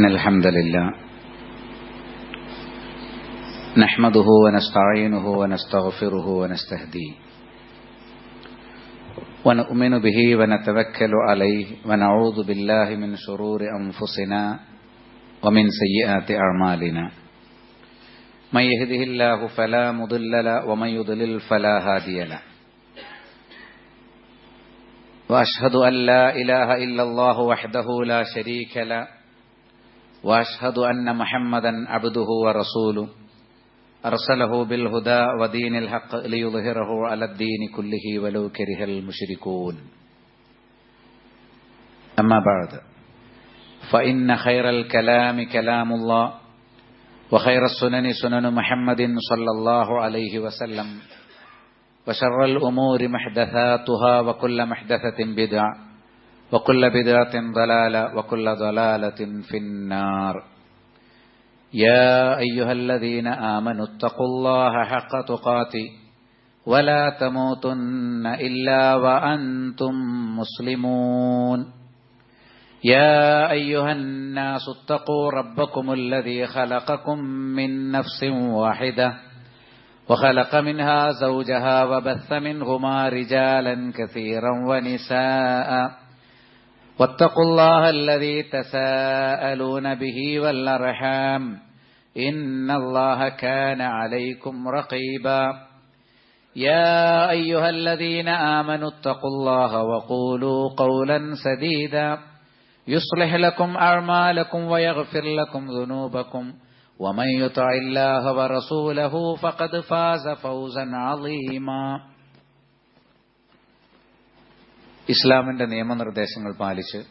إن الحمد لله نحمده ونستعينه ونستغفره ونستهديه ونؤمن به ونتوكل عليه ونعوذ بالله من شرور أنفسنا ومن سيئات أعمالنا من يهده الله فلا مضل له ومن يضلل فلا هادي له واشهد ان لا اله الا الله وحده لا شريك له واشهد ان محمدا عبده ورسوله ارسله بالهدى ودين الحق ليظهره على الدين كله ولو كره المشركون اما بعد فان خير الكلام كلام الله وخير السنن سنن محمد صلى الله عليه وسلم وشر الأمور محدثاتها وكل محدثة بدع وكل بدعة ضلالة وكل ضلالة في النار يا أيها الذين آمنوا اتقوا الله حق تقاته ولا تموتن إلا وأنتم مسلمون يا أيها الناس اتقوا ربكم الذي خلقكم من نفس واحدة وخلق منها زوجها وبث منهما رجالا كثيرا ونساء واتقوا الله الذي تساءلون به والأرحام إن الله كان عليكم رقيبا يا أيها الذين آمنوا اتقوا الله وقولوا قولا سديدا يصلح لكم أعمالكم ويغفر لكم ذنوبكم ومن يطع الله ورسوله فقد فاز فوزا عظيما ഇസ്ലാമിന്റെ നിയമനിർദ്ദേശങ്ങൾ പാലിച്ച്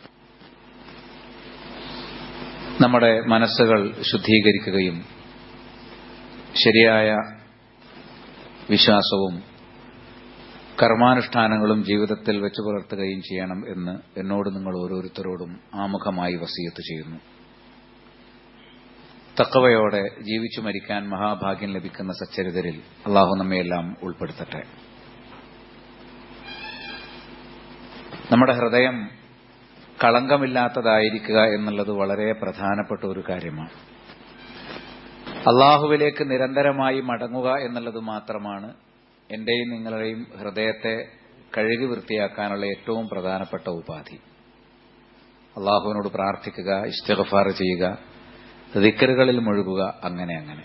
നമ്മുടെ മനസ്സുകൾ ശുദ്ധീകരിക്കുകയും ശരിയായ വിശ്വാസവും കർമാനുഷ്ഠാനങ്ങളും ജീവിതത്തിൽ വെച്ചു പുലർത്തുകയും ചെയ്യണം എന്ന് എന്നോട് നിങ്ങൾ ഓരോരുത്തരോടും ആമുഖമായി വസീയത്ത് ചെയ്യുന്നു തക്കവയോടെ ജീവിച്ചു മരിക്കാൻ മഹാഭാഗ്യം ലഭിക്കുന്ന സച്ചരിതരിൽ അള്ളാഹു നമ്മയെല്ലാം ഉൾപ്പെടുത്തട്ടെ നമ്മുടെ ഹൃദയം കളങ്കമില്ലാത്തതായിരിക്കുക എന്നുള്ളത് വളരെ പ്രധാനപ്പെട്ട ഒരു കാര്യമാണ് അള്ളാഹുവിലേക്ക് നിരന്തരമായി മടങ്ങുക എന്നുള്ളത് മാത്രമാണ് എന്റെയും നിങ്ങളുടെയും ഹൃദയത്തെ കഴുകി വൃത്തിയാക്കാനുള്ള ഏറ്റവും പ്രധാനപ്പെട്ട ഉപാധി അള്ളാഹുവിനോട് പ്രാർത്ഥിക്കുക ഇഷ്ടഗഫാർ ചെയ്യുക ദിക്കറുകളിൽ മുഴുകുക അങ്ങനെ അങ്ങനെ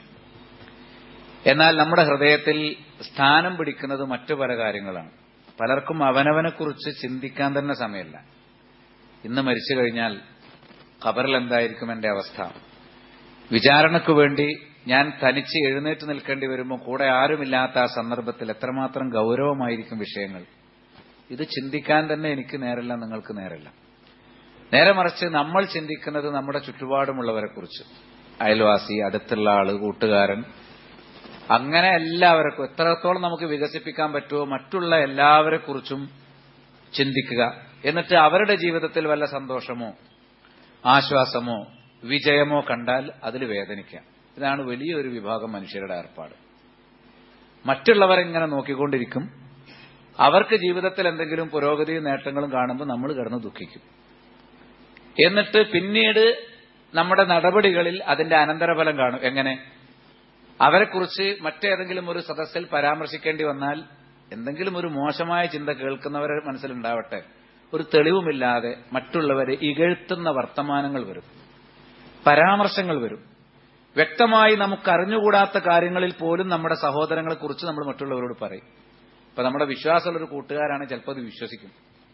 എന്നാൽ നമ്മുടെ ഹൃദയത്തിൽ സ്ഥാനം പിടിക്കുന്നത് മറ്റു പല കാര്യങ്ങളാണ് പലർക്കും അവനവനെക്കുറിച്ച് ചിന്തിക്കാൻ തന്നെ സമയമില്ല ഇന്ന് മരിച്ചു കഴിഞ്ഞാൽ ഖബറിൽ എന്തായിരിക്കും എന്റെ അവസ്ഥ വിചാരണയ്ക്കു വേണ്ടി ഞാൻ തനിച്ച് എഴുന്നേറ്റ് നിൽക്കേണ്ടി വരുമ്പോൾ കൂടെ ആരുമില്ലാത്ത ആ സന്ദർഭത്തിൽ എത്രമാത്രം ഗൗരവമായിരിക്കും വിഷയങ്ങൾ ഇത് ചിന്തിക്കാൻ തന്നെ എനിക്ക് നേരല്ല നിങ്ങൾക്ക് നേരല്ല നേരെ മറിച്ച് നമ്മൾ ചിന്തിക്കുന്നത് നമ്മുടെ ചുറ്റുപാടുമുള്ളവരെക്കുറിച്ച് അയൽവാസി അടുത്തുള്ള ആള് കൂട്ടുകാരൻ അങ്ങനെ എല്ലാവർക്കും എത്രത്തോളം നമുക്ക് വികസിപ്പിക്കാൻ പറ്റുമോ മറ്റുള്ള എല്ലാവരെ കുറിച്ചും ചിന്തിക്കുക എന്നിട്ട് അവരുടെ ജീവിതത്തിൽ വല്ല സന്തോഷമോ ആശ്വാസമോ വിജയമോ കണ്ടാൽ അതിൽ വേദനിക്കാം ഇതാണ് വലിയൊരു വിഭാഗം മനുഷ്യരുടെ ഏർപ്പാട് മറ്റുള്ളവരെങ്ങനെ നോക്കിക്കൊണ്ടിരിക്കും അവർക്ക് ജീവിതത്തിൽ എന്തെങ്കിലും പുരോഗതിയും നേട്ടങ്ങളും കാണുമ്പോൾ നമ്മൾ കിടന്ന് ദുഃഖിക്കും എന്നിട്ട് പിന്നീട് നമ്മുടെ നടപടികളിൽ അതിന്റെ അനന്തരഫലം കാണും എങ്ങനെ അവരെക്കുറിച്ച് മറ്റേതെങ്കിലും ഒരു സദസ്സിൽ പരാമർശിക്കേണ്ടി വന്നാൽ എന്തെങ്കിലും ഒരു മോശമായ ചിന്ത കേൾക്കുന്നവരെ മനസ്സിലുണ്ടാവട്ടെ ഒരു തെളിവുമില്ലാതെ മറ്റുള്ളവരെ ഇകഴ്ത്തുന്ന വർത്തമാനങ്ങൾ വരും പരാമർശങ്ങൾ വരും വ്യക്തമായി നമുക്ക് അറിഞ്ഞുകൂടാത്ത കാര്യങ്ങളിൽ പോലും നമ്മുടെ സഹോദരങ്ങളെ കുറിച്ച് നമ്മൾ മറ്റുള്ളവരോട് പറയും ഇപ്പൊ നമ്മുടെ വിശ്വാസമുള്ള ഒരു കൂട്ടുകാരാണ് ചിലപ്പോൾ അത് വിശ്വസിക്കും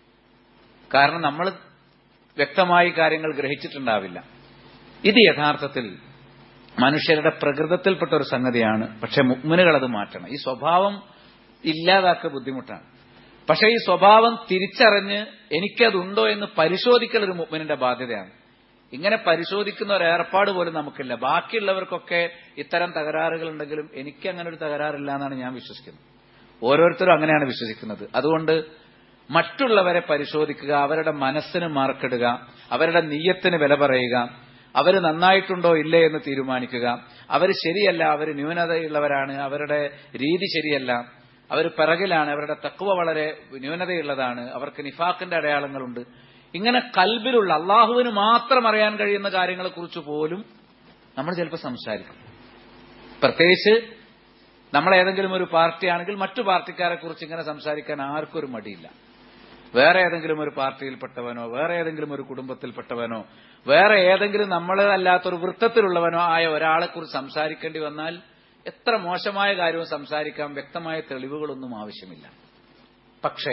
കാരണം നമ്മൾ വ്യക്തമായി കാര്യങ്ങൾ ഗ്രഹിച്ചിട്ടുണ്ടാവില്ല ഇത് യഥാർത്ഥത്തിൽ മനുഷ്യരുടെ പ്രകൃതത്തിൽപ്പെട്ട ഒരു സംഗതിയാണ് പക്ഷെ മുഗ്മിനുകൾ അത് മാറ്റണം ഈ സ്വഭാവം ഇല്ലാതാക്കുക ബുദ്ധിമുട്ടാണ് പക്ഷെ ഈ സ്വഭാവം തിരിച്ചറിഞ്ഞ് എനിക്കതുണ്ടോ എന്ന് പരിശോധിക്കൽ ഒരു മുഗ്മിനിന്റെ ബാധ്യതയാണ് ഇങ്ങനെ പരിശോധിക്കുന്ന ഒരു ഏർപ്പാട് പോലും നമുക്കില്ല ബാക്കിയുള്ളവർക്കൊക്കെ ഇത്തരം തകരാറുകൾ ഉണ്ടെങ്കിലും എനിക്ക് അങ്ങനെ ഒരു തകരാറില്ല എന്നാണ് ഞാൻ വിശ്വസിക്കുന്നത് ഓരോരുത്തരും അങ്ങനെയാണ് വിശ്വസിക്കുന്നത് അതുകൊണ്ട് മറ്റുള്ളവരെ പരിശോധിക്കുക അവരുടെ മനസ്സിന് മാർക്കിടുക അവരുടെ നീയത്തിന് വില പറയുക അവർ നന്നായിട്ടുണ്ടോ ഇല്ലേ എന്ന് തീരുമാനിക്കുക അവർ ശരിയല്ല അവർ ന്യൂനതയുള്ളവരാണ് അവരുടെ രീതി ശരിയല്ല അവർ പിറകിലാണ് അവരുടെ തക്കുവ വളരെ ന്യൂനതയുള്ളതാണ് അവർക്ക് നിഫാക്കിന്റെ അടയാളങ്ങളുണ്ട് ഇങ്ങനെ കൽബിലുള്ള അള്ളാഹുവിന് മാത്രം അറിയാൻ കഴിയുന്ന കാര്യങ്ങളെക്കുറിച്ച് പോലും നമ്മൾ ചിലപ്പോൾ സംസാരിക്കും പ്രത്യേകിച്ച് നമ്മൾ ഏതെങ്കിലും ഒരു പാർട്ടിയാണെങ്കിൽ മറ്റു പാർട്ടിക്കാരെ കുറിച്ച് ഇങ്ങനെ സംസാരിക്കാൻ ആർക്കും ഒരു മടിയില്ല വേറെ ഏതെങ്കിലും ഒരു പാർട്ടിയിൽപ്പെട്ടവനോ വേറെ ഏതെങ്കിലും ഒരു കുടുംബത്തിൽപ്പെട്ടവനോ വേറെ ഏതെങ്കിലും നമ്മൾ അല്ലാത്തൊരു വൃത്തത്തിലുള്ളവനോ ആയ ഒരാളെക്കുറിച്ച് സംസാരിക്കേണ്ടി വന്നാൽ എത്ര മോശമായ കാര്യവും സംസാരിക്കാൻ വ്യക്തമായ തെളിവുകളൊന്നും ആവശ്യമില്ല പക്ഷേ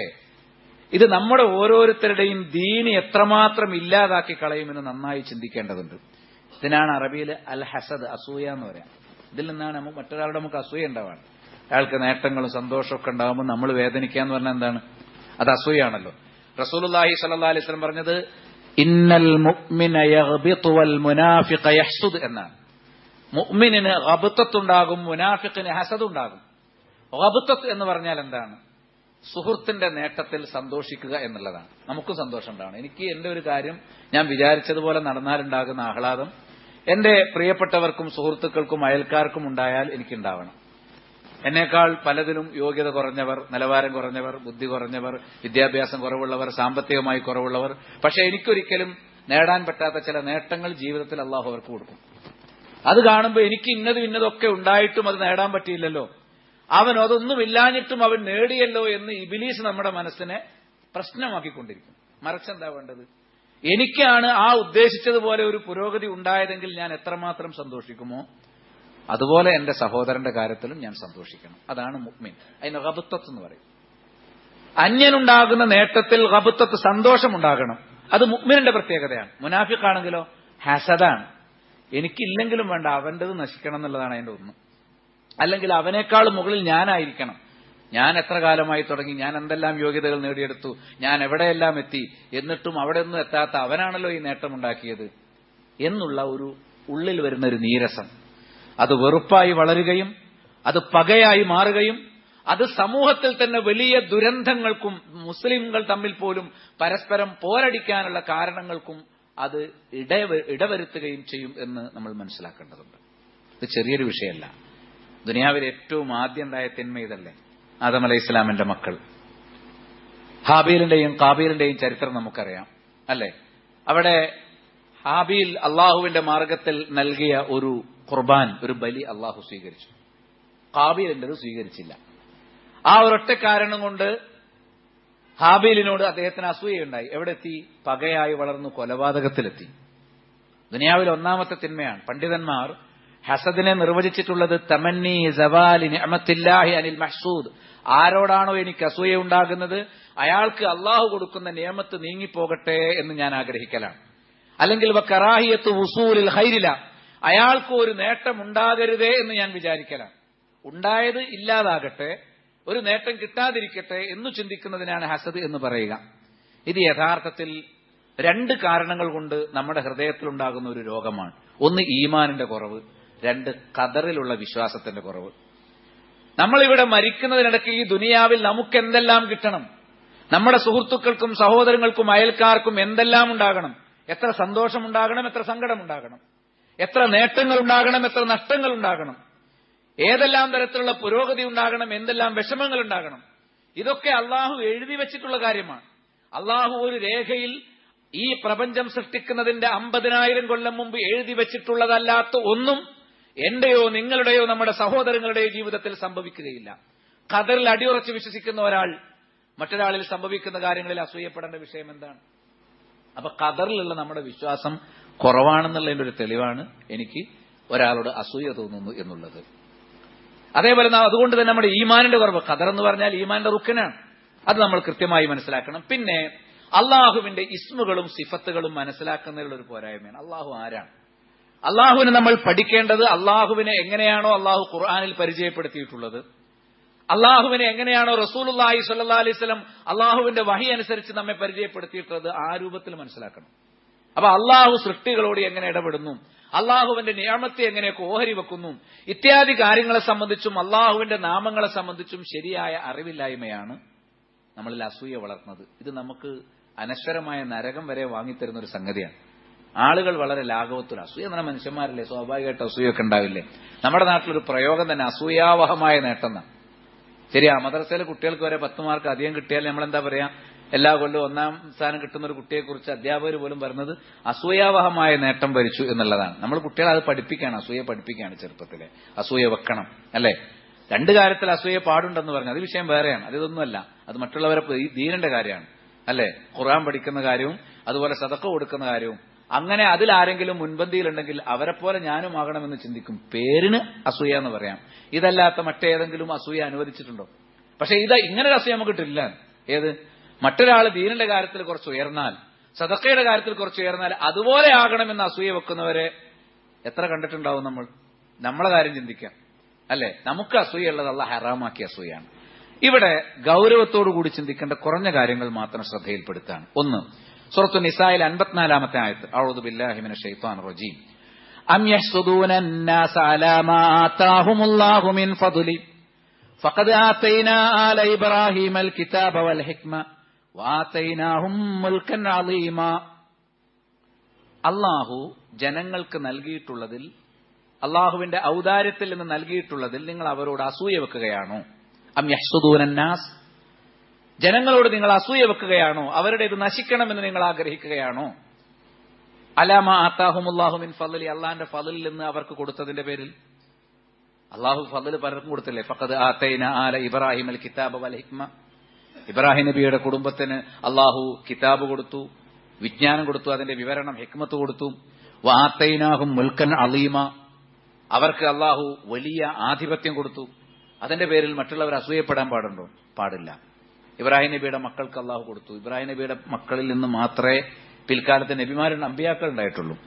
ഇത് നമ്മുടെ ഓരോരുത്തരുടെയും ദീനി എത്രമാത്രം ഇല്ലാതാക്കി കളയുമെന്ന് നന്നായി ചിന്തിക്കേണ്ടതുണ്ട് ഇതിനാണ് അറബിയിൽ അൽ ഹസദ് അസൂയ എന്ന് പറയാം ഇതിൽ നിന്നാണ് നമുക്ക് മറ്റൊരാളുടെ നമുക്ക് അസൂയ ഉണ്ടാവാണ് അയാൾക്ക് നേട്ടങ്ങളും സന്തോഷമൊക്കെ ഉണ്ടാകുമ്പോൾ നമ്മൾ വേദനിക്കുക എന്ന് പറഞ്ഞാൽ എന്താണ് അത് അസൂയാണല്ലോ റസൂലുള്ളാഹി സ്വല്ലല്ലാഹി അലൈഹി വസല്ലം പറഞ്ഞത് ഇന്നൽ മുഅ്മിന യഗ്ബിതു വൽ മുനാഫിഖ യഹ്സുദ് എന്നാണ് മുഅ്മിനിന് ഗബത്തത്തുണ്ടാകും മുനാഫിഖിന് ഹസദ് ഉണ്ടാകും ഗബത്തത്ത് എന്ന് പറഞ്ഞാൽ എന്താണ് സുഹൃത്തിന്റെ നേട്ടത്തിൽ സന്തോഷിക്കുക എന്നുള്ളതാണ് നമുക്കും സന്തോഷം ഉണ്ടാവണം എനിക്ക് എന്റെ ഒരു കാര്യം ഞാൻ വിചാരിച്ചതുപോലെ നടന്നാലുണ്ടാകുന്ന ആഹ്ലാദം എന്റെ പ്രിയപ്പെട്ടവർക്കും സുഹൃത്തുക്കൾക്കും അയൽക്കാർക്കും ഉണ്ടായാൽ എനിക്കുണ്ടാവണം എന്നേക്കാൾ പലതിലും യോഗ്യത കുറഞ്ഞവർ നിലവാരം കുറഞ്ഞവർ ബുദ്ധി കുറഞ്ഞവർ വിദ്യാഭ്യാസം കുറവുള്ളവർ സാമ്പത്തികമായി കുറവുള്ളവർ പക്ഷെ എനിക്കൊരിക്കലും നേടാൻ പറ്റാത്ത ചില നേട്ടങ്ങൾ ജീവിതത്തിൽ അള്ളാഹു അവർക്ക് കൊടുക്കും അത് കാണുമ്പോൾ എനിക്ക് ഇന്നതും ഇന്നതൊക്കെ ഉണ്ടായിട്ടും അത് നേടാൻ പറ്റിയില്ലല്ലോ അവൻ അതൊന്നും ഇല്ലാഞ്ഞിട്ടും അവൻ നേടിയല്ലോ എന്ന് ഇബിലീസ് നമ്മുടെ മനസ്സിനെ പ്രശ്നമാക്കിക്കൊണ്ടിരിക്കും മറിച്ചെന്താ വേണ്ടത് എനിക്കാണ് ആ ഉദ്ദേശിച്ചതുപോലെ ഒരു പുരോഗതി ഉണ്ടായതെങ്കിൽ ഞാൻ എത്രമാത്രം സന്തോഷിക്കുമോ അതുപോലെ എന്റെ സഹോദരന്റെ കാര്യത്തിലും ഞാൻ സന്തോഷിക്കണം അതാണ് മുക്മിൻ അതിന് ഗബുത്തത്ത് എന്ന് പറയും അന്യനുണ്ടാകുന്ന നേട്ടത്തിൽ ഗബുത്തത്ത് സന്തോഷമുണ്ടാകണം അത് മുക്മിനിന്റെ പ്രത്യേകതയാണ് മുനാഫിക്കാണെങ്കിലോ ഹസദാണ് എനിക്കില്ലെങ്കിലും വേണ്ട അവന്റേത് നശിക്കണം എന്നുള്ളതാണ് അതിന്റെ ഒന്ന് അല്ലെങ്കിൽ അവനേക്കാൾ മുകളിൽ ഞാനായിരിക്കണം ഞാൻ എത്ര കാലമായി തുടങ്ങി ഞാൻ എന്തെല്ലാം യോഗ്യതകൾ നേടിയെടുത്തു ഞാൻ എവിടെയെല്ലാം എത്തി എന്നിട്ടും അവിടെ ഒന്നും എത്താത്ത അവനാണല്ലോ ഈ നേട്ടമുണ്ടാക്കിയത് എന്നുള്ള ഒരു ഉള്ളിൽ വരുന്ന ഒരു നീരസം അത് വെറുപ്പായി വളരുകയും അത് പകയായി മാറുകയും അത് സമൂഹത്തിൽ തന്നെ വലിയ ദുരന്തങ്ങൾക്കും മുസ്ലിംകൾ തമ്മിൽ പോലും പരസ്പരം പോരടിക്കാനുള്ള കാരണങ്ങൾക്കും അത് ഇടവരുത്തുകയും ചെയ്യും എന്ന് നമ്മൾ മനസ്സിലാക്കേണ്ടതുണ്ട് ഇത് ചെറിയൊരു വിഷയമല്ല ദുനിയാവിൽ ഏറ്റവും ആദ്യം ഉണ്ടായ തിന്മ ഇതല്ലേ ആദം അലൈഹി ഇസ്ലാമിന്റെ മക്കൾ ഹാബീലിന്റെയും കാബീലിന്റെയും ചരിത്രം നമുക്കറിയാം അല്ലെ അവിടെ ഹാബീൽ അള്ളാഹുവിന്റെ മാർഗത്തിൽ നൽകിയ ഒരു ഖുർബാൻ ഒരു ബലി അള്ളാഹു സ്വീകരിച്ചു കാബീലിന്റെത് സ്വീകരിച്ചില്ല ആ ഒരൊറ്റ കാരണം കൊണ്ട് ഹാബീലിനോട് അദ്ദേഹത്തിന് അസൂയയുണ്ടായി എവിടെ എത്തി പകയായി വളർന്നു കൊലപാതകത്തിലെത്തി ദുനിയാവിൽ ഒന്നാമത്തെ തിന്മയാണ് പണ്ഡിതന്മാർ ഹസദിനെ നിർവചിച്ചിട്ടുള്ളത് തമന്നി ജവാലി നിഅമത്തില്ലാഹി അനിൽ മഹ്സൂദ് ആരോടാണോ എനിക്ക് അസൂയ ഉണ്ടാകുന്നത് അയാൾക്ക് അള്ളാഹു കൊടുക്കുന്ന നിയമത്ത് നീങ്ങിപ്പോകട്ടെ എന്ന് ഞാൻ ആഗ്രഹിക്കലാണ് അല്ലെങ്കിൽ കറാഹിയത്ത് ഉസൂലിൽ ഹൈരില അയാൾക്ക് ഒരു നേട്ടം ഉണ്ടാകരുതേ എന്ന് ഞാൻ വിചാരിക്കലാണ് ഉണ്ടായത് ഇല്ലാതാകട്ടെ ഒരു നേട്ടം കിട്ടാതിരിക്കട്ടെ എന്ന് ചിന്തിക്കുന്നതിനാണ് ഹസദ് എന്ന് പറയുക ഇത് യഥാർത്ഥത്തിൽ രണ്ട് കാരണങ്ങൾ കൊണ്ട് നമ്മുടെ ഹൃദയത്തിലുണ്ടാകുന്ന ഒരു രോഗമാണ് ഒന്ന് ഈമാനിന്റെ കുറവ് രണ്ട് കതറിലുള്ള വിശ്വാസത്തിന്റെ കുറവ് നമ്മളിവിടെ മരിക്കുന്നതിനിടയ്ക്ക് ഈ ദുനിയാവിൽ നമുക്ക് എന്തെല്ലാം കിട്ടണം നമ്മുടെ സുഹൃത്തുക്കൾക്കും സഹോദരങ്ങൾക്കും അയൽക്കാർക്കും എന്തെല്ലാം ഉണ്ടാകണം എത്ര സന്തോഷമുണ്ടാകണം എത്ര സങ്കടമുണ്ടാകണം എത്ര നേട്ടങ്ങൾ ഉണ്ടാകണം എത്ര നഷ്ടങ്ങൾ ഉണ്ടാകണം ഏതെല്ലാം തരത്തിലുള്ള പുരോഗതി ഉണ്ടാകണം എന്തെല്ലാം വിഷമങ്ങൾ ഉണ്ടാകണം ഇതൊക്കെ അള്ളാഹു എഴുതി വെച്ചിട്ടുള്ള കാര്യമാണ് അള്ളാഹു ഒരു രേഖയിൽ ഈ പ്രപഞ്ചം സൃഷ്ടിക്കുന്നതിന്റെ അമ്പതിനായിരം കൊല്ലം മുമ്പ് എഴുതി വെച്ചിട്ടുള്ളതല്ലാത്ത ഒന്നും എന്റെയോ നിങ്ങളുടെയോ നമ്മുടെ സഹോദരങ്ങളുടെയോ ജീവിതത്തിൽ സംഭവിക്കുകയില്ല ഖദറിൽ അടിയുറച്ച് വിശ്വസിക്കുന്ന ഒരാൾ മറ്റൊരാളിൽ സംഭവിക്കുന്ന കാര്യങ്ങളിൽ അസൂയപ്പെടേണ്ട വിഷയം എന്താണ് അപ്പൊ ഖദറിലുള്ള നമ്മുടെ വിശ്വാസം കുറവാണെന്നുള്ളതിന്റെ ഒരു തെളിവാണ് എനിക്ക് ഒരാളോട് അസൂയ തോന്നുന്നു എന്നുള്ളത് അതേപോലെ അതുകൊണ്ട് തന്നെ നമ്മുടെ ഈമാനിന്റെ കുറവ് ഖദർ എന്ന് പറഞ്ഞാൽ ഈമാന്റെ റുക്കനാണ് അത് നമ്മൾ കൃത്യമായി മനസ്സിലാക്കണം പിന്നെ അള്ളാഹുവിന്റെ ഇസ്മുകളും സിഫത്തുകളും മനസ്സിലാക്കുന്നതിലുള്ള ഒരു പോരായ്മയാണ് അള്ളാഹു ആരാണ് അള്ളാഹുവിനെ നമ്മൾ പഠിക്കേണ്ടത് അള്ളാഹുവിനെ എങ്ങനെയാണോ അള്ളാഹു ഖുർആാനിൽ പരിചയപ്പെടുത്തിയിട്ടുള്ളത് അള്ളാഹുവിനെ എങ്ങനെയാണോ റസൂലുല്ലാഹി സല്ലാ അലൈവലം അള്ളാഹുവിന്റെ വഹി അനുസരിച്ച് നമ്മെ പരിചയപ്പെടുത്തിയിട്ടുള്ളത് ആ രൂപത്തിൽ മനസ്സിലാക്കണം അപ്പൊ അള്ളാഹു സൃഷ്ടികളോട് എങ്ങനെ ഇടപെടുന്നു അള്ളാഹുവിന്റെ നിയമത്തെ എങ്ങനെയൊക്കെ ഓഹരി വെക്കുന്നു ഇത്യാദി കാര്യങ്ങളെ സംബന്ധിച്ചും അള്ളാഹുവിന്റെ നാമങ്ങളെ സംബന്ധിച്ചും ശരിയായ അറിവില്ലായ്മയാണ് നമ്മളിൽ അസൂയ വളർത്തുന്നത് ഇത് നമുക്ക് അനശ്വരമായ നരകം വരെ വാങ്ങിത്തരുന്ന ഒരു സംഗതിയാണ് ആളുകൾ വളരെ ലാഘവത്തിൽ അസൂയ എന്ന മനുഷ്യന്മാരല്ലേ സ്വാഭാവികമായിട്ട് അസൂയൊക്കെ ഉണ്ടാവില്ലേ നമ്മുടെ നാട്ടിലൊരു പ്രയോഗം തന്നെ അസൂയാവഹമായ നേട്ടം എന്നാണ് ശരിയാ മദ്രസയിലെ കുട്ടികൾക്ക് വരെ പത്ത് മാർക്ക് അധികം കിട്ടിയാൽ നമ്മൾ എന്താ പറയാ എല്ലാ കൊല്ലവും ഒന്നാം സ്ഥാനം കിട്ടുന്ന ഒരു കുട്ടിയെക്കുറിച്ച് അധ്യാപകർ പോലും പറയുന്നത് അസൂയാവഹമായ നേട്ടം ഭരിച്ചു എന്നുള്ളതാണ് നമ്മൾ കുട്ടികളെ അത് പഠിപ്പിക്കുകയാണ് അസൂയ പഠിപ്പിക്കുകയാണ് ചെറുപ്പത്തിലെ അസൂയ വെക്കണം അല്ലേ രണ്ട് കാര്യത്തിൽ അസൂയ പാടുണ്ടെന്ന് പറഞ്ഞു അത് വിഷയം വേറെയാണ് അത് ഇതൊന്നുമല്ല അത് മറ്റുള്ളവരെ ഈ ദീനന്റെ കാര്യമാണ് അല്ലേ ഖുർആൻ പഠിക്കുന്ന കാര്യവും അതുപോലെ സതക്ക കൊടുക്കുന്ന കാര്യവും അങ്ങനെ അതിൽ ആരെങ്കിലും മുൻപന്തിയിലുണ്ടെങ്കിൽ അവരെ പോലെ ഞാനും ആകണമെന്ന് ചിന്തിക്കും പേരിന് അസൂയ എന്ന് പറയാം ഇതല്ലാത്ത മറ്റേതെങ്കിലും അസൂയ അനുവദിച്ചിട്ടുണ്ടോ പക്ഷെ ഇത് ഇങ്ങനെ ഒരു അസൂയ നമുക്ക് കിട്ടില്ല ഏത് മറ്റൊരാൾ ദീനിന്റെ കാര്യത്തിൽ കുറച്ച് ഉയർന്നാൽ സദക്കയുടെ കാര്യത്തിൽ കുറച്ച് ഉയർന്നാൽ അതുപോലെ ആകണമെന്ന് അസൂയ വെക്കുന്നവരെ എത്ര കണ്ടിട്ടുണ്ടാവും നമ്മൾ നമ്മളെ കാര്യം ചിന്തിക്കാം അല്ലെ നമുക്ക് അസൂയുള്ളത് അല്ല ഹറാമാക്കിയ അസൂയാണ് ഇവിടെ ഗൗരവത്തോടു കൂടി ചിന്തിക്കേണ്ട കുറഞ്ഞ കാര്യങ്ങൾ മാത്രം ശ്രദ്ധയിൽപ്പെടുത്താണ് ഒന്ന് സുറത്തു നിസായിൽ അൻപത്തിനാലാമത്തെ ആയത്ത് ഔദു ബില്ലാഹിമിന ഷൈത്താൻ റജീം അം യഹ്സുദൂന الناس على ما آتاهم الله من فضل فقد آتينا آل إبراهيم الكتاب والحكمة وآتيناهم ملكا عظيما അള്ളാഹു ജനങ്ങൾക്ക് നൽകിയിട്ടുള്ളതിൽ അള്ളാഹുവിന്റെ ഔദാര്യത്തിൽ നിന്ന് നൽകിയിട്ടുള്ളതിൽ നിങ്ങൾ അവരോട് അസൂയ വെക്കുകയാണോ അം യഹ്സുദൂനന്നാസ് ജനങ്ങളോട് നിങ്ങൾ അസൂയ വെക്കുകയാണോ അവരുടെ ഇത് നശിക്കണമെന്ന് നിങ്ങൾ ആഗ്രഹിക്കുകയാണോ അലാമ ആത്താഹുമുല്ലാഹുമിൻ ഫലി അള്ളാഹിന്റെ ഫലിൽ നിന്ന് അവർക്ക് കൊടുത്തതിന്റെ പേരിൽ അള്ളാഹു ഫലൽ പലർക്കും കൊടുത്തില്ലേ ഫഖദ് ആത്തൈന ആല ഇബ്രാഹിം അൽ കിതാബ് വൽ ഹിക്മ ഇബ്രാഹിം നബിയുടെ കുടുംബത്തിന് അള്ളാഹു കിതാബ് കൊടുത്തു വിജ്ഞാനം കൊടുത്തു അതിന്റെ വിവരണം ഹിക്മത്ത് കൊടുത്തു വാത്തൈനാഹും മുൽക്കൻ അലീമ അവർക്ക് അള്ളാഹു വലിയ ആധിപത്യം കൊടുത്തു അതിന്റെ പേരിൽ മറ്റുള്ളവർ അസൂയപ്പെടാൻ പാടുണ്ടോ പാടില്ല ഇബ്രാഹിം നബിയുടെ മക്കൾക്ക് അള്ളാഹു കൊടുത്തു ഇബ്രാഹിം നബിയുടെ മക്കളിൽ നിന്ന് മാത്രമേ പിൽക്കാലത്ത് നബിമാരുടെ അമ്പിയാക്കൾ ഉണ്ടായിട്ടുള്ളൂ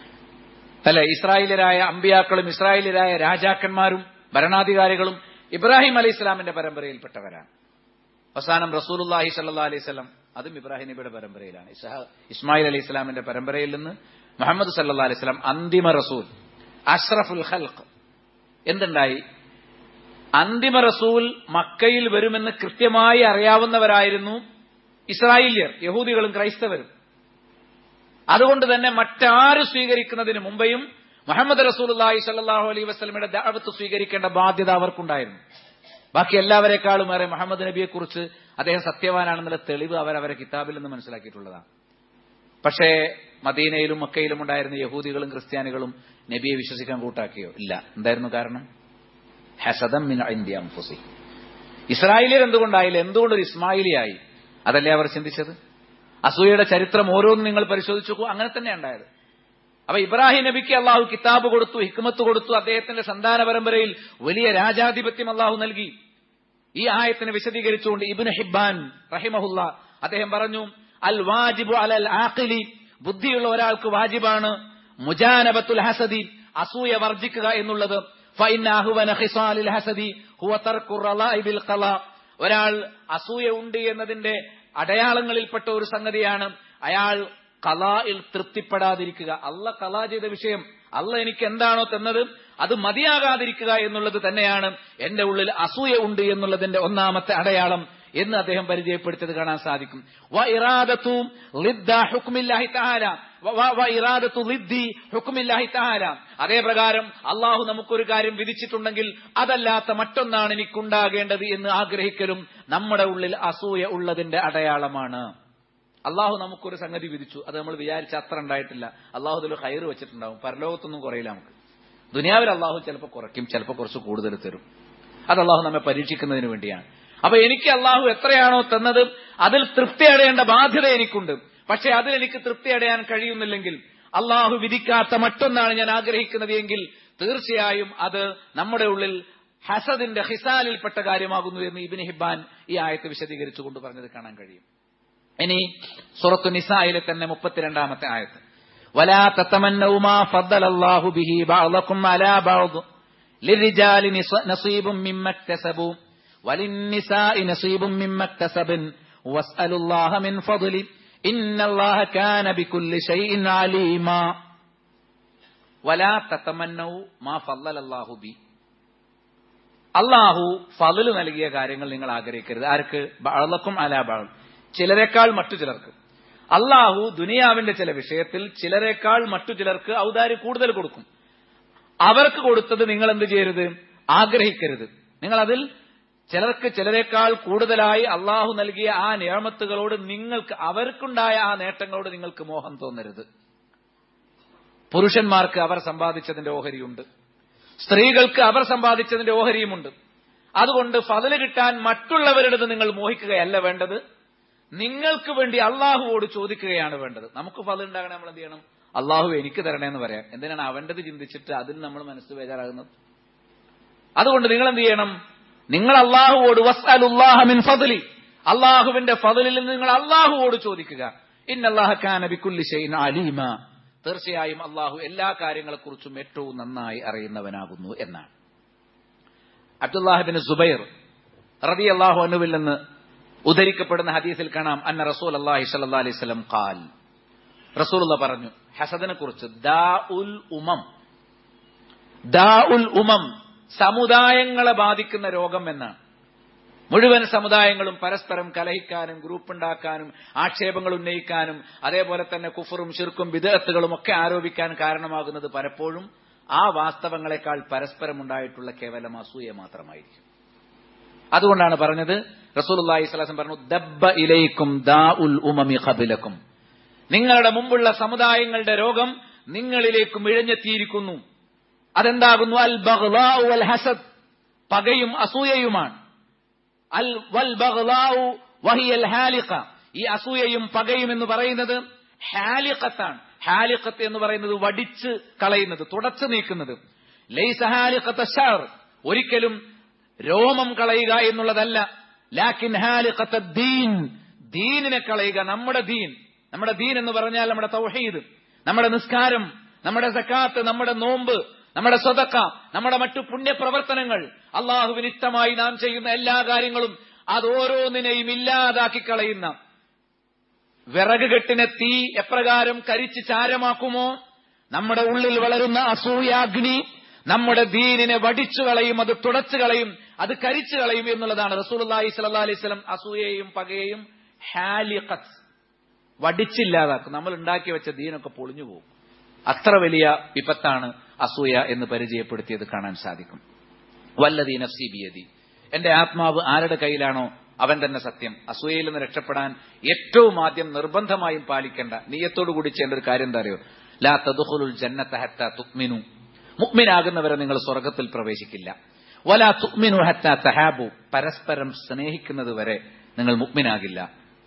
അല്ലെ ഇസ്രായേലരായ അമ്പിയാക്കളും ഇസ്രായേലരായ രാജാക്കന്മാരും ഭരണാധികാരികളും ഇബ്രാഹിം അലൈഹി ഇസ്ലാമിന്റെ പരമ്പരയിൽപ്പെട്ടവരാണ് അവസാനം റസൂലുല്ലാഹി സല്ലാ അലൈഹി സ്വലം അതും ഇബ്രാഹിം നബിയുടെ പരമ്പരയിലാണ് ഇസ്മായിൽ അലൈഹി ഇസ്ലാമിന്റെ പരമ്പരയിൽ നിന്ന് മുഹമ്മദ് സല്ലാ അലൈഹി സ്വലം അന്തിമ റസൂൽ അഷ്റഫുൽ ഖൽഖ് എന്തുണ്ടായി അന്തിമ റസൂൽ മക്കയിൽ വരുമെന്ന് കൃത്യമായി അറിയാവുന്നവരായിരുന്നു ഇസ്രായേലിയർ യഹൂദികളും ക്രൈസ്തവരും അതുകൊണ്ട് തന്നെ മറ്റാരും സ്വീകരിക്കുന്നതിന് മുമ്പെയും മുഹമ്മദ് റസൂലി സല്ലാഹു അലൈഹി വസ്ലമിയുടെ ദാവത്ത് സ്വീകരിക്കേണ്ട ബാധ്യത അവർക്കുണ്ടായിരുന്നു ബാക്കി എല്ലാവരെക്കാളും ഏറെ മുഹമ്മദ് നബിയെക്കുറിച്ച് അദ്ദേഹം സത്യവാനാണെന്നുള്ള തെളിവ് അവരവരെ കിതാബിൽ നിന്ന് മനസ്സിലാക്കിയിട്ടുള്ളതാണ് പക്ഷേ മദീനയിലും മക്കയിലും ഉണ്ടായിരുന്ന യഹൂദികളും ക്രിസ്ത്യാനികളും നബിയെ വിശ്വസിക്കാൻ കൂട്ടാക്കിയോ ഇല്ല എന്തായിരുന്നു കാരണം ഹസദം മിൻ ഇന്ത്യ അംഫുസി ഇസ്രായേലിയർ എന്തുകൊണ്ടായില്ല എന്തുകൊണ്ടൊരു ഇസ്മായിലിയായി അതല്ലേ അവർ ചിന്തിച്ചത് അസൂയയുടെ ചരിത്രം ഓരോന്നും നിങ്ങൾ പരിശോധിച്ചു നോക്കൂ അങ്ങനെ തന്നെ ഉണ്ടായത് അപ്പൊ ഇബ്രാഹിം നബിക്ക് അള്ളാഹു കിതാബ് കൊടുത്തു ഹിക്മത്ത് കൊടുത്തു അദ്ദേഹത്തിന്റെ സന്താന പരമ്പരയിൽ വലിയ രാജാധിപത്യം അള്ളാഹു നൽകി ഈ ആയത്തിനെ വിശദീകരിച്ചുകൊണ്ട് ഇബിന് ഹിബാൻ റഹിമഹുല്ല അദ്ദേഹം പറഞ്ഞു അൽ വാജിബു അലൽ ആഖിലി ബുദ്ധിയുള്ള ഒരാൾക്ക് വാജിബാണ് മുജാനബത്തുൽ ഹസദി അസൂയ വർജിക്കുക എന്നുള്ളത് ഒരാൾ അസൂയ ഉണ്ട് എന്നതിന്റെ അടയാളങ്ങളിൽപ്പെട്ട ഒരു സംഗതിയാണ് അയാൾ കലായിൽ തൃപ്തിപ്പെടാതിരിക്കുക അല്ല കലാ ചെയ്ത വിഷയം അല്ല എനിക്ക് എന്താണോ തന്നത് അത് മതിയാകാതിരിക്കുക എന്നുള്ളത് തന്നെയാണ് എന്റെ ഉള്ളിൽ അസൂയ ഉണ്ട് എന്നുള്ളതിന്റെ ഒന്നാമത്തെ അടയാളം എന്ന് അദ്ദേഹം പരിചയപ്പെടുത്തിയത് കാണാൻ സാധിക്കും അതേ പ്രകാരം അള്ളാഹു നമുക്കൊരു കാര്യം വിധിച്ചിട്ടുണ്ടെങ്കിൽ അതല്ലാത്ത മറ്റൊന്നാണ് എനിക്കുണ്ടാകേണ്ടത് എന്ന് ആഗ്രഹിക്കലും നമ്മുടെ ഉള്ളിൽ അസൂയ ഉള്ളതിന്റെ അടയാളമാണ് അള്ളാഹു നമുക്കൊരു സംഗതി വിധിച്ചു അത് നമ്മൾ വിചാരിച്ച അത്ര ഉണ്ടായിട്ടില്ല അള്ളാഹു അതിൽ ഹൈർ വെച്ചിട്ടുണ്ടാവും പരലോകത്തൊന്നും കുറയില്ല നമുക്ക് ദുനിയാവിൽ അള്ളാഹു ചിലപ്പോൾ കുറയ്ക്കും ചിലപ്പോൾ കുറച്ച് കൂടുതൽ തരും അത് അള്ളാഹു നമ്മെ പരീക്ഷിക്കുന്നതിന് വേണ്ടിയാണ് അപ്പൊ എനിക്ക് അള്ളാഹു എത്രയാണോ തന്നത് അതിൽ തൃപ്തി അടയേണ്ട ബാധ്യത എനിക്കുണ്ട് പക്ഷെ അതിൽ എനിക്ക് തൃപ്തി അടയാൻ കഴിയുന്നില്ലെങ്കിൽ അള്ളാഹു വിധിക്കാത്ത മറ്റൊന്നാണ് ഞാൻ ആഗ്രഹിക്കുന്നത് എങ്കിൽ തീർച്ചയായും അത് നമ്മുടെ ഉള്ളിൽ ഹസദിന്റെ ഹിസാലിൽപ്പെട്ട കാര്യമാകുന്നു എന്ന് ഇബിൻ ഹിബാൻ ഈ ആയത്ത് വിശദീകരിച്ചുകൊണ്ട് പറഞ്ഞത് കാണാൻ കഴിയും ഇനി സുറത്തു നിസായിലെ തന്നെ മുപ്പത്തിരണ്ടാമത്തെ ആയത്ത് ولا تتمنوا ما فضل الله به بعضكم على بعض للرجال نصيب مما اكتسبوا وللنساء نصيب مما اكتسبن واسألوا الله من فضله إن الله كان بكل شيء عليما ولا تتمنوا ما فضل الله به അള്ളാഹു ഫതില് നൽകിയ കാര്യങ്ങൾ നിങ്ങൾ ആഗ്രഹിക്കരുത് ആർക്ക് ബാളക്കും അലാ ബാൾ ചിലരെക്കാൾ മറ്റു ചിലർക്ക് അള്ളാഹു ദുനിയാവിന്റെ ചില വിഷയത്തിൽ ചിലരെക്കാൾ മറ്റു ചിലർക്ക് ഔദാര്യം കൂടുതൽ കൊടുക്കും അവർക്ക് കൊടുത്തത് നിങ്ങൾ എന്ത് ചെയ്യരുത് ആഗ്രഹിക്കരുത് നിങ്ങൾ അതിൽ ചിലർക്ക് ചിലരെക്കാൾ കൂടുതലായി അള്ളാഹു നൽകിയ ആ നിയമത്തുകളോട് നിങ്ങൾക്ക് അവർക്കുണ്ടായ ആ നേട്ടങ്ങളോട് നിങ്ങൾക്ക് മോഹം തോന്നരുത് പുരുഷന്മാർക്ക് അവർ സമ്പാദിച്ചതിന്റെ ഓഹരിയുണ്ട് സ്ത്രീകൾക്ക് അവർ സമ്പാദിച്ചതിന്റെ ഓഹരിയുമുണ്ട് അതുകൊണ്ട് ഫതില് കിട്ടാൻ മറ്റുള്ളവരുടേത് നിങ്ങൾ മോഹിക്കുകയല്ല വേണ്ടത് നിങ്ങൾക്ക് വേണ്ടി അള്ളാഹുവോട് ചോദിക്കുകയാണ് വേണ്ടത് നമുക്ക് ഫതിൽ ഉണ്ടാകണേ നമ്മൾ എന്ത് ചെയ്യണം അള്ളാഹു എനിക്ക് തരണേന്ന് പറയാം എന്തിനാണ് അവന്റേത് ചിന്തിച്ചിട്ട് അതിൽ നമ്മൾ മനസ്സ് ബേജാറാകുന്നത് അതുകൊണ്ട് നിങ്ങൾ എന്ത് ചെയ്യണം നിങ്ങൾ അള്ളാഹുവോട് വസ്അലുല്ലാഹമിൻ ഫضലി അള്ളാഹുവിന്റെ ഫضലിൽ നിന്ന് നിങ്ങൾ അള്ളാഹുവോട് ചോദിക്കുക ഇന്നല്ലാഹ കാന ബിക്കുല്ലി ഷൈഇൻ അലീമ തീർച്ചയായും അള്ളാഹു എല്ലാ കാര്യങ്ങളെക്കുറിച്ചും ഏറ്റവും നന്നായി അറിയുന്നവനാകുന്നു എന്നാണ് അബ്ദുല്ലാഹിബിൻ സുബൈർ റബി അള്ളാഹു അനുവിൽ നിന്ന് ഉദ്ധരിക്കപ്പെടുന്ന ഹദീസിൽ കാണാം അന്ന റസൂൽ അള്ളാഹി സല്ലാ അലൈഹി സ്വലം ഖാൽ റസൂലുള്ള പറഞ്ഞു ഹസദിനെ കുറിച്ച് ദാ ഉൽ ഉമം ദാ ഉൽ ഉമം സമുദായങ്ങളെ ബാധിക്കുന്ന രോഗം എന്നാണ് മുഴുവൻ സമുദായങ്ങളും പരസ്പരം കലഹിക്കാനും ഗ്രൂപ്പുണ്ടാക്കാനും ആക്ഷേപങ്ങൾ ഉന്നയിക്കാനും അതേപോലെ തന്നെ കുഫറും ഷിർക്കും വിദഗ്ധകളും ഒക്കെ ആരോപിക്കാൻ കാരണമാകുന്നത് പലപ്പോഴും ആ വാസ്തവങ്ങളെക്കാൾ പരസ്പരം ഉണ്ടായിട്ടുള്ള കേവലം അസൂയ മാത്രമായിരിക്കും അതുകൊണ്ടാണ് പറഞ്ഞത് റസൂലുള്ളാഹി സ്വലാസം പറഞ്ഞു ദബ്ബ ഇലൈക്കും ദാ ഉൽ ഉമമി ഖബിലക്കും നിങ്ങളുടെ മുമ്പുള്ള സമുദായങ്ങളുടെ രോഗം നിങ്ങളിലേക്കും ഇഴഞ്ഞെത്തിയിരിക്കുന്നു അതെന്താകുന്നു അൽ ബഗ്ലാഉ വൽ ഹസദ് പകയും അസൂയയുമാണ് അൽ വൽ ബഗ്ലാഉ വഹിയൽ ഹാലിഖ ഈ അസൂയയും പകയും എന്ന് പറയുന്നത് ഹാലിഖത്താണ് ഹാലിഖത്ത് എന്ന് പറയുന്നത് വടിച്ച് കളയുന്നത് തുടച്ചു നീക്കുന്നത് ലൈസ ഹാലിഖത്ത് ഷർ ഒരിക്കലും രോമം കളയുക എന്നുള്ളതല്ല ലാക്കിൻ ഹാലിഖത്ത് ദീൻ ദീനിനെ കളയുക നമ്മുടെ ദീൻ നമ്മുടെ ദീൻ എന്ന് പറഞ്ഞാൽ നമ്മുടെ തൗഹീദ് നമ്മുടെ നിസ്കാരം നമ്മുടെ സക്കാത്ത് നമ്മുടെ നോമ്പ് നമ്മുടെ സ്വതക്ക നമ്മുടെ മറ്റു പുണ്യപ്രവർത്തനങ്ങൾ അള്ളാഹുവിന് ഇഷ്ടമായി നാം ചെയ്യുന്ന എല്ലാ കാര്യങ്ങളും അത് ഓരോന്നിനെയും ഇല്ലാതാക്കി കളയുന്ന വിറക് കെട്ടിനെ തീ എപ്രകാരം കരിച്ച് ചാരമാക്കുമോ നമ്മുടെ ഉള്ളിൽ വളരുന്ന അസൂയാഗ്നി നമ്മുടെ ദീനിനെ വടിച്ചു കളയും അത് തുടച്ചു കളയും അത് കരിച്ചു കളയും എന്നുള്ളതാണ് റസൂലി സല്ലാ അലൈഹി സ്വലം അസൂയയും പകയും ഹാലിഖത്ത് വടിച്ചില്ലാതാക്കും നമ്മൾ ഉണ്ടാക്കി വെച്ച ദീനൊക്കെ പൊളിഞ്ഞു പോകും അത്ര വലിയ വിപത്താണ് അസൂയ എന്ന് പരിചയപ്പെടുത്തിയത് കാണാൻ സാധിക്കും വല്ലതീ നഫ്സി ബിയതി എന്റെ ആത്മാവ് ആരുടെ കയ്യിലാണോ അവൻ തന്നെ സത്യം അസൂയയിൽ നിന്ന് രക്ഷപ്പെടാൻ ഏറ്റവും ആദ്യം നിർബന്ധമായും പാലിക്കേണ്ട നീയത്തോടു കൂടി ചെയ്യേണ്ട ഒരു കാര്യം എന്താ അറിയോ ലാ തദുഹുലുൽ ജന്നത്ത ഹത്ത തുക്മിനു മുക്മിനാകുന്നവരെ നിങ്ങൾ സ്വർഗത്തിൽ പ്രവേശിക്കില്ല വലാ തുക്മിനു ഹത്ത തഹാബു പരസ്പരം സ്നേഹിക്കുന്നത് വരെ നിങ്ങൾ മുക്മിനാകില്ല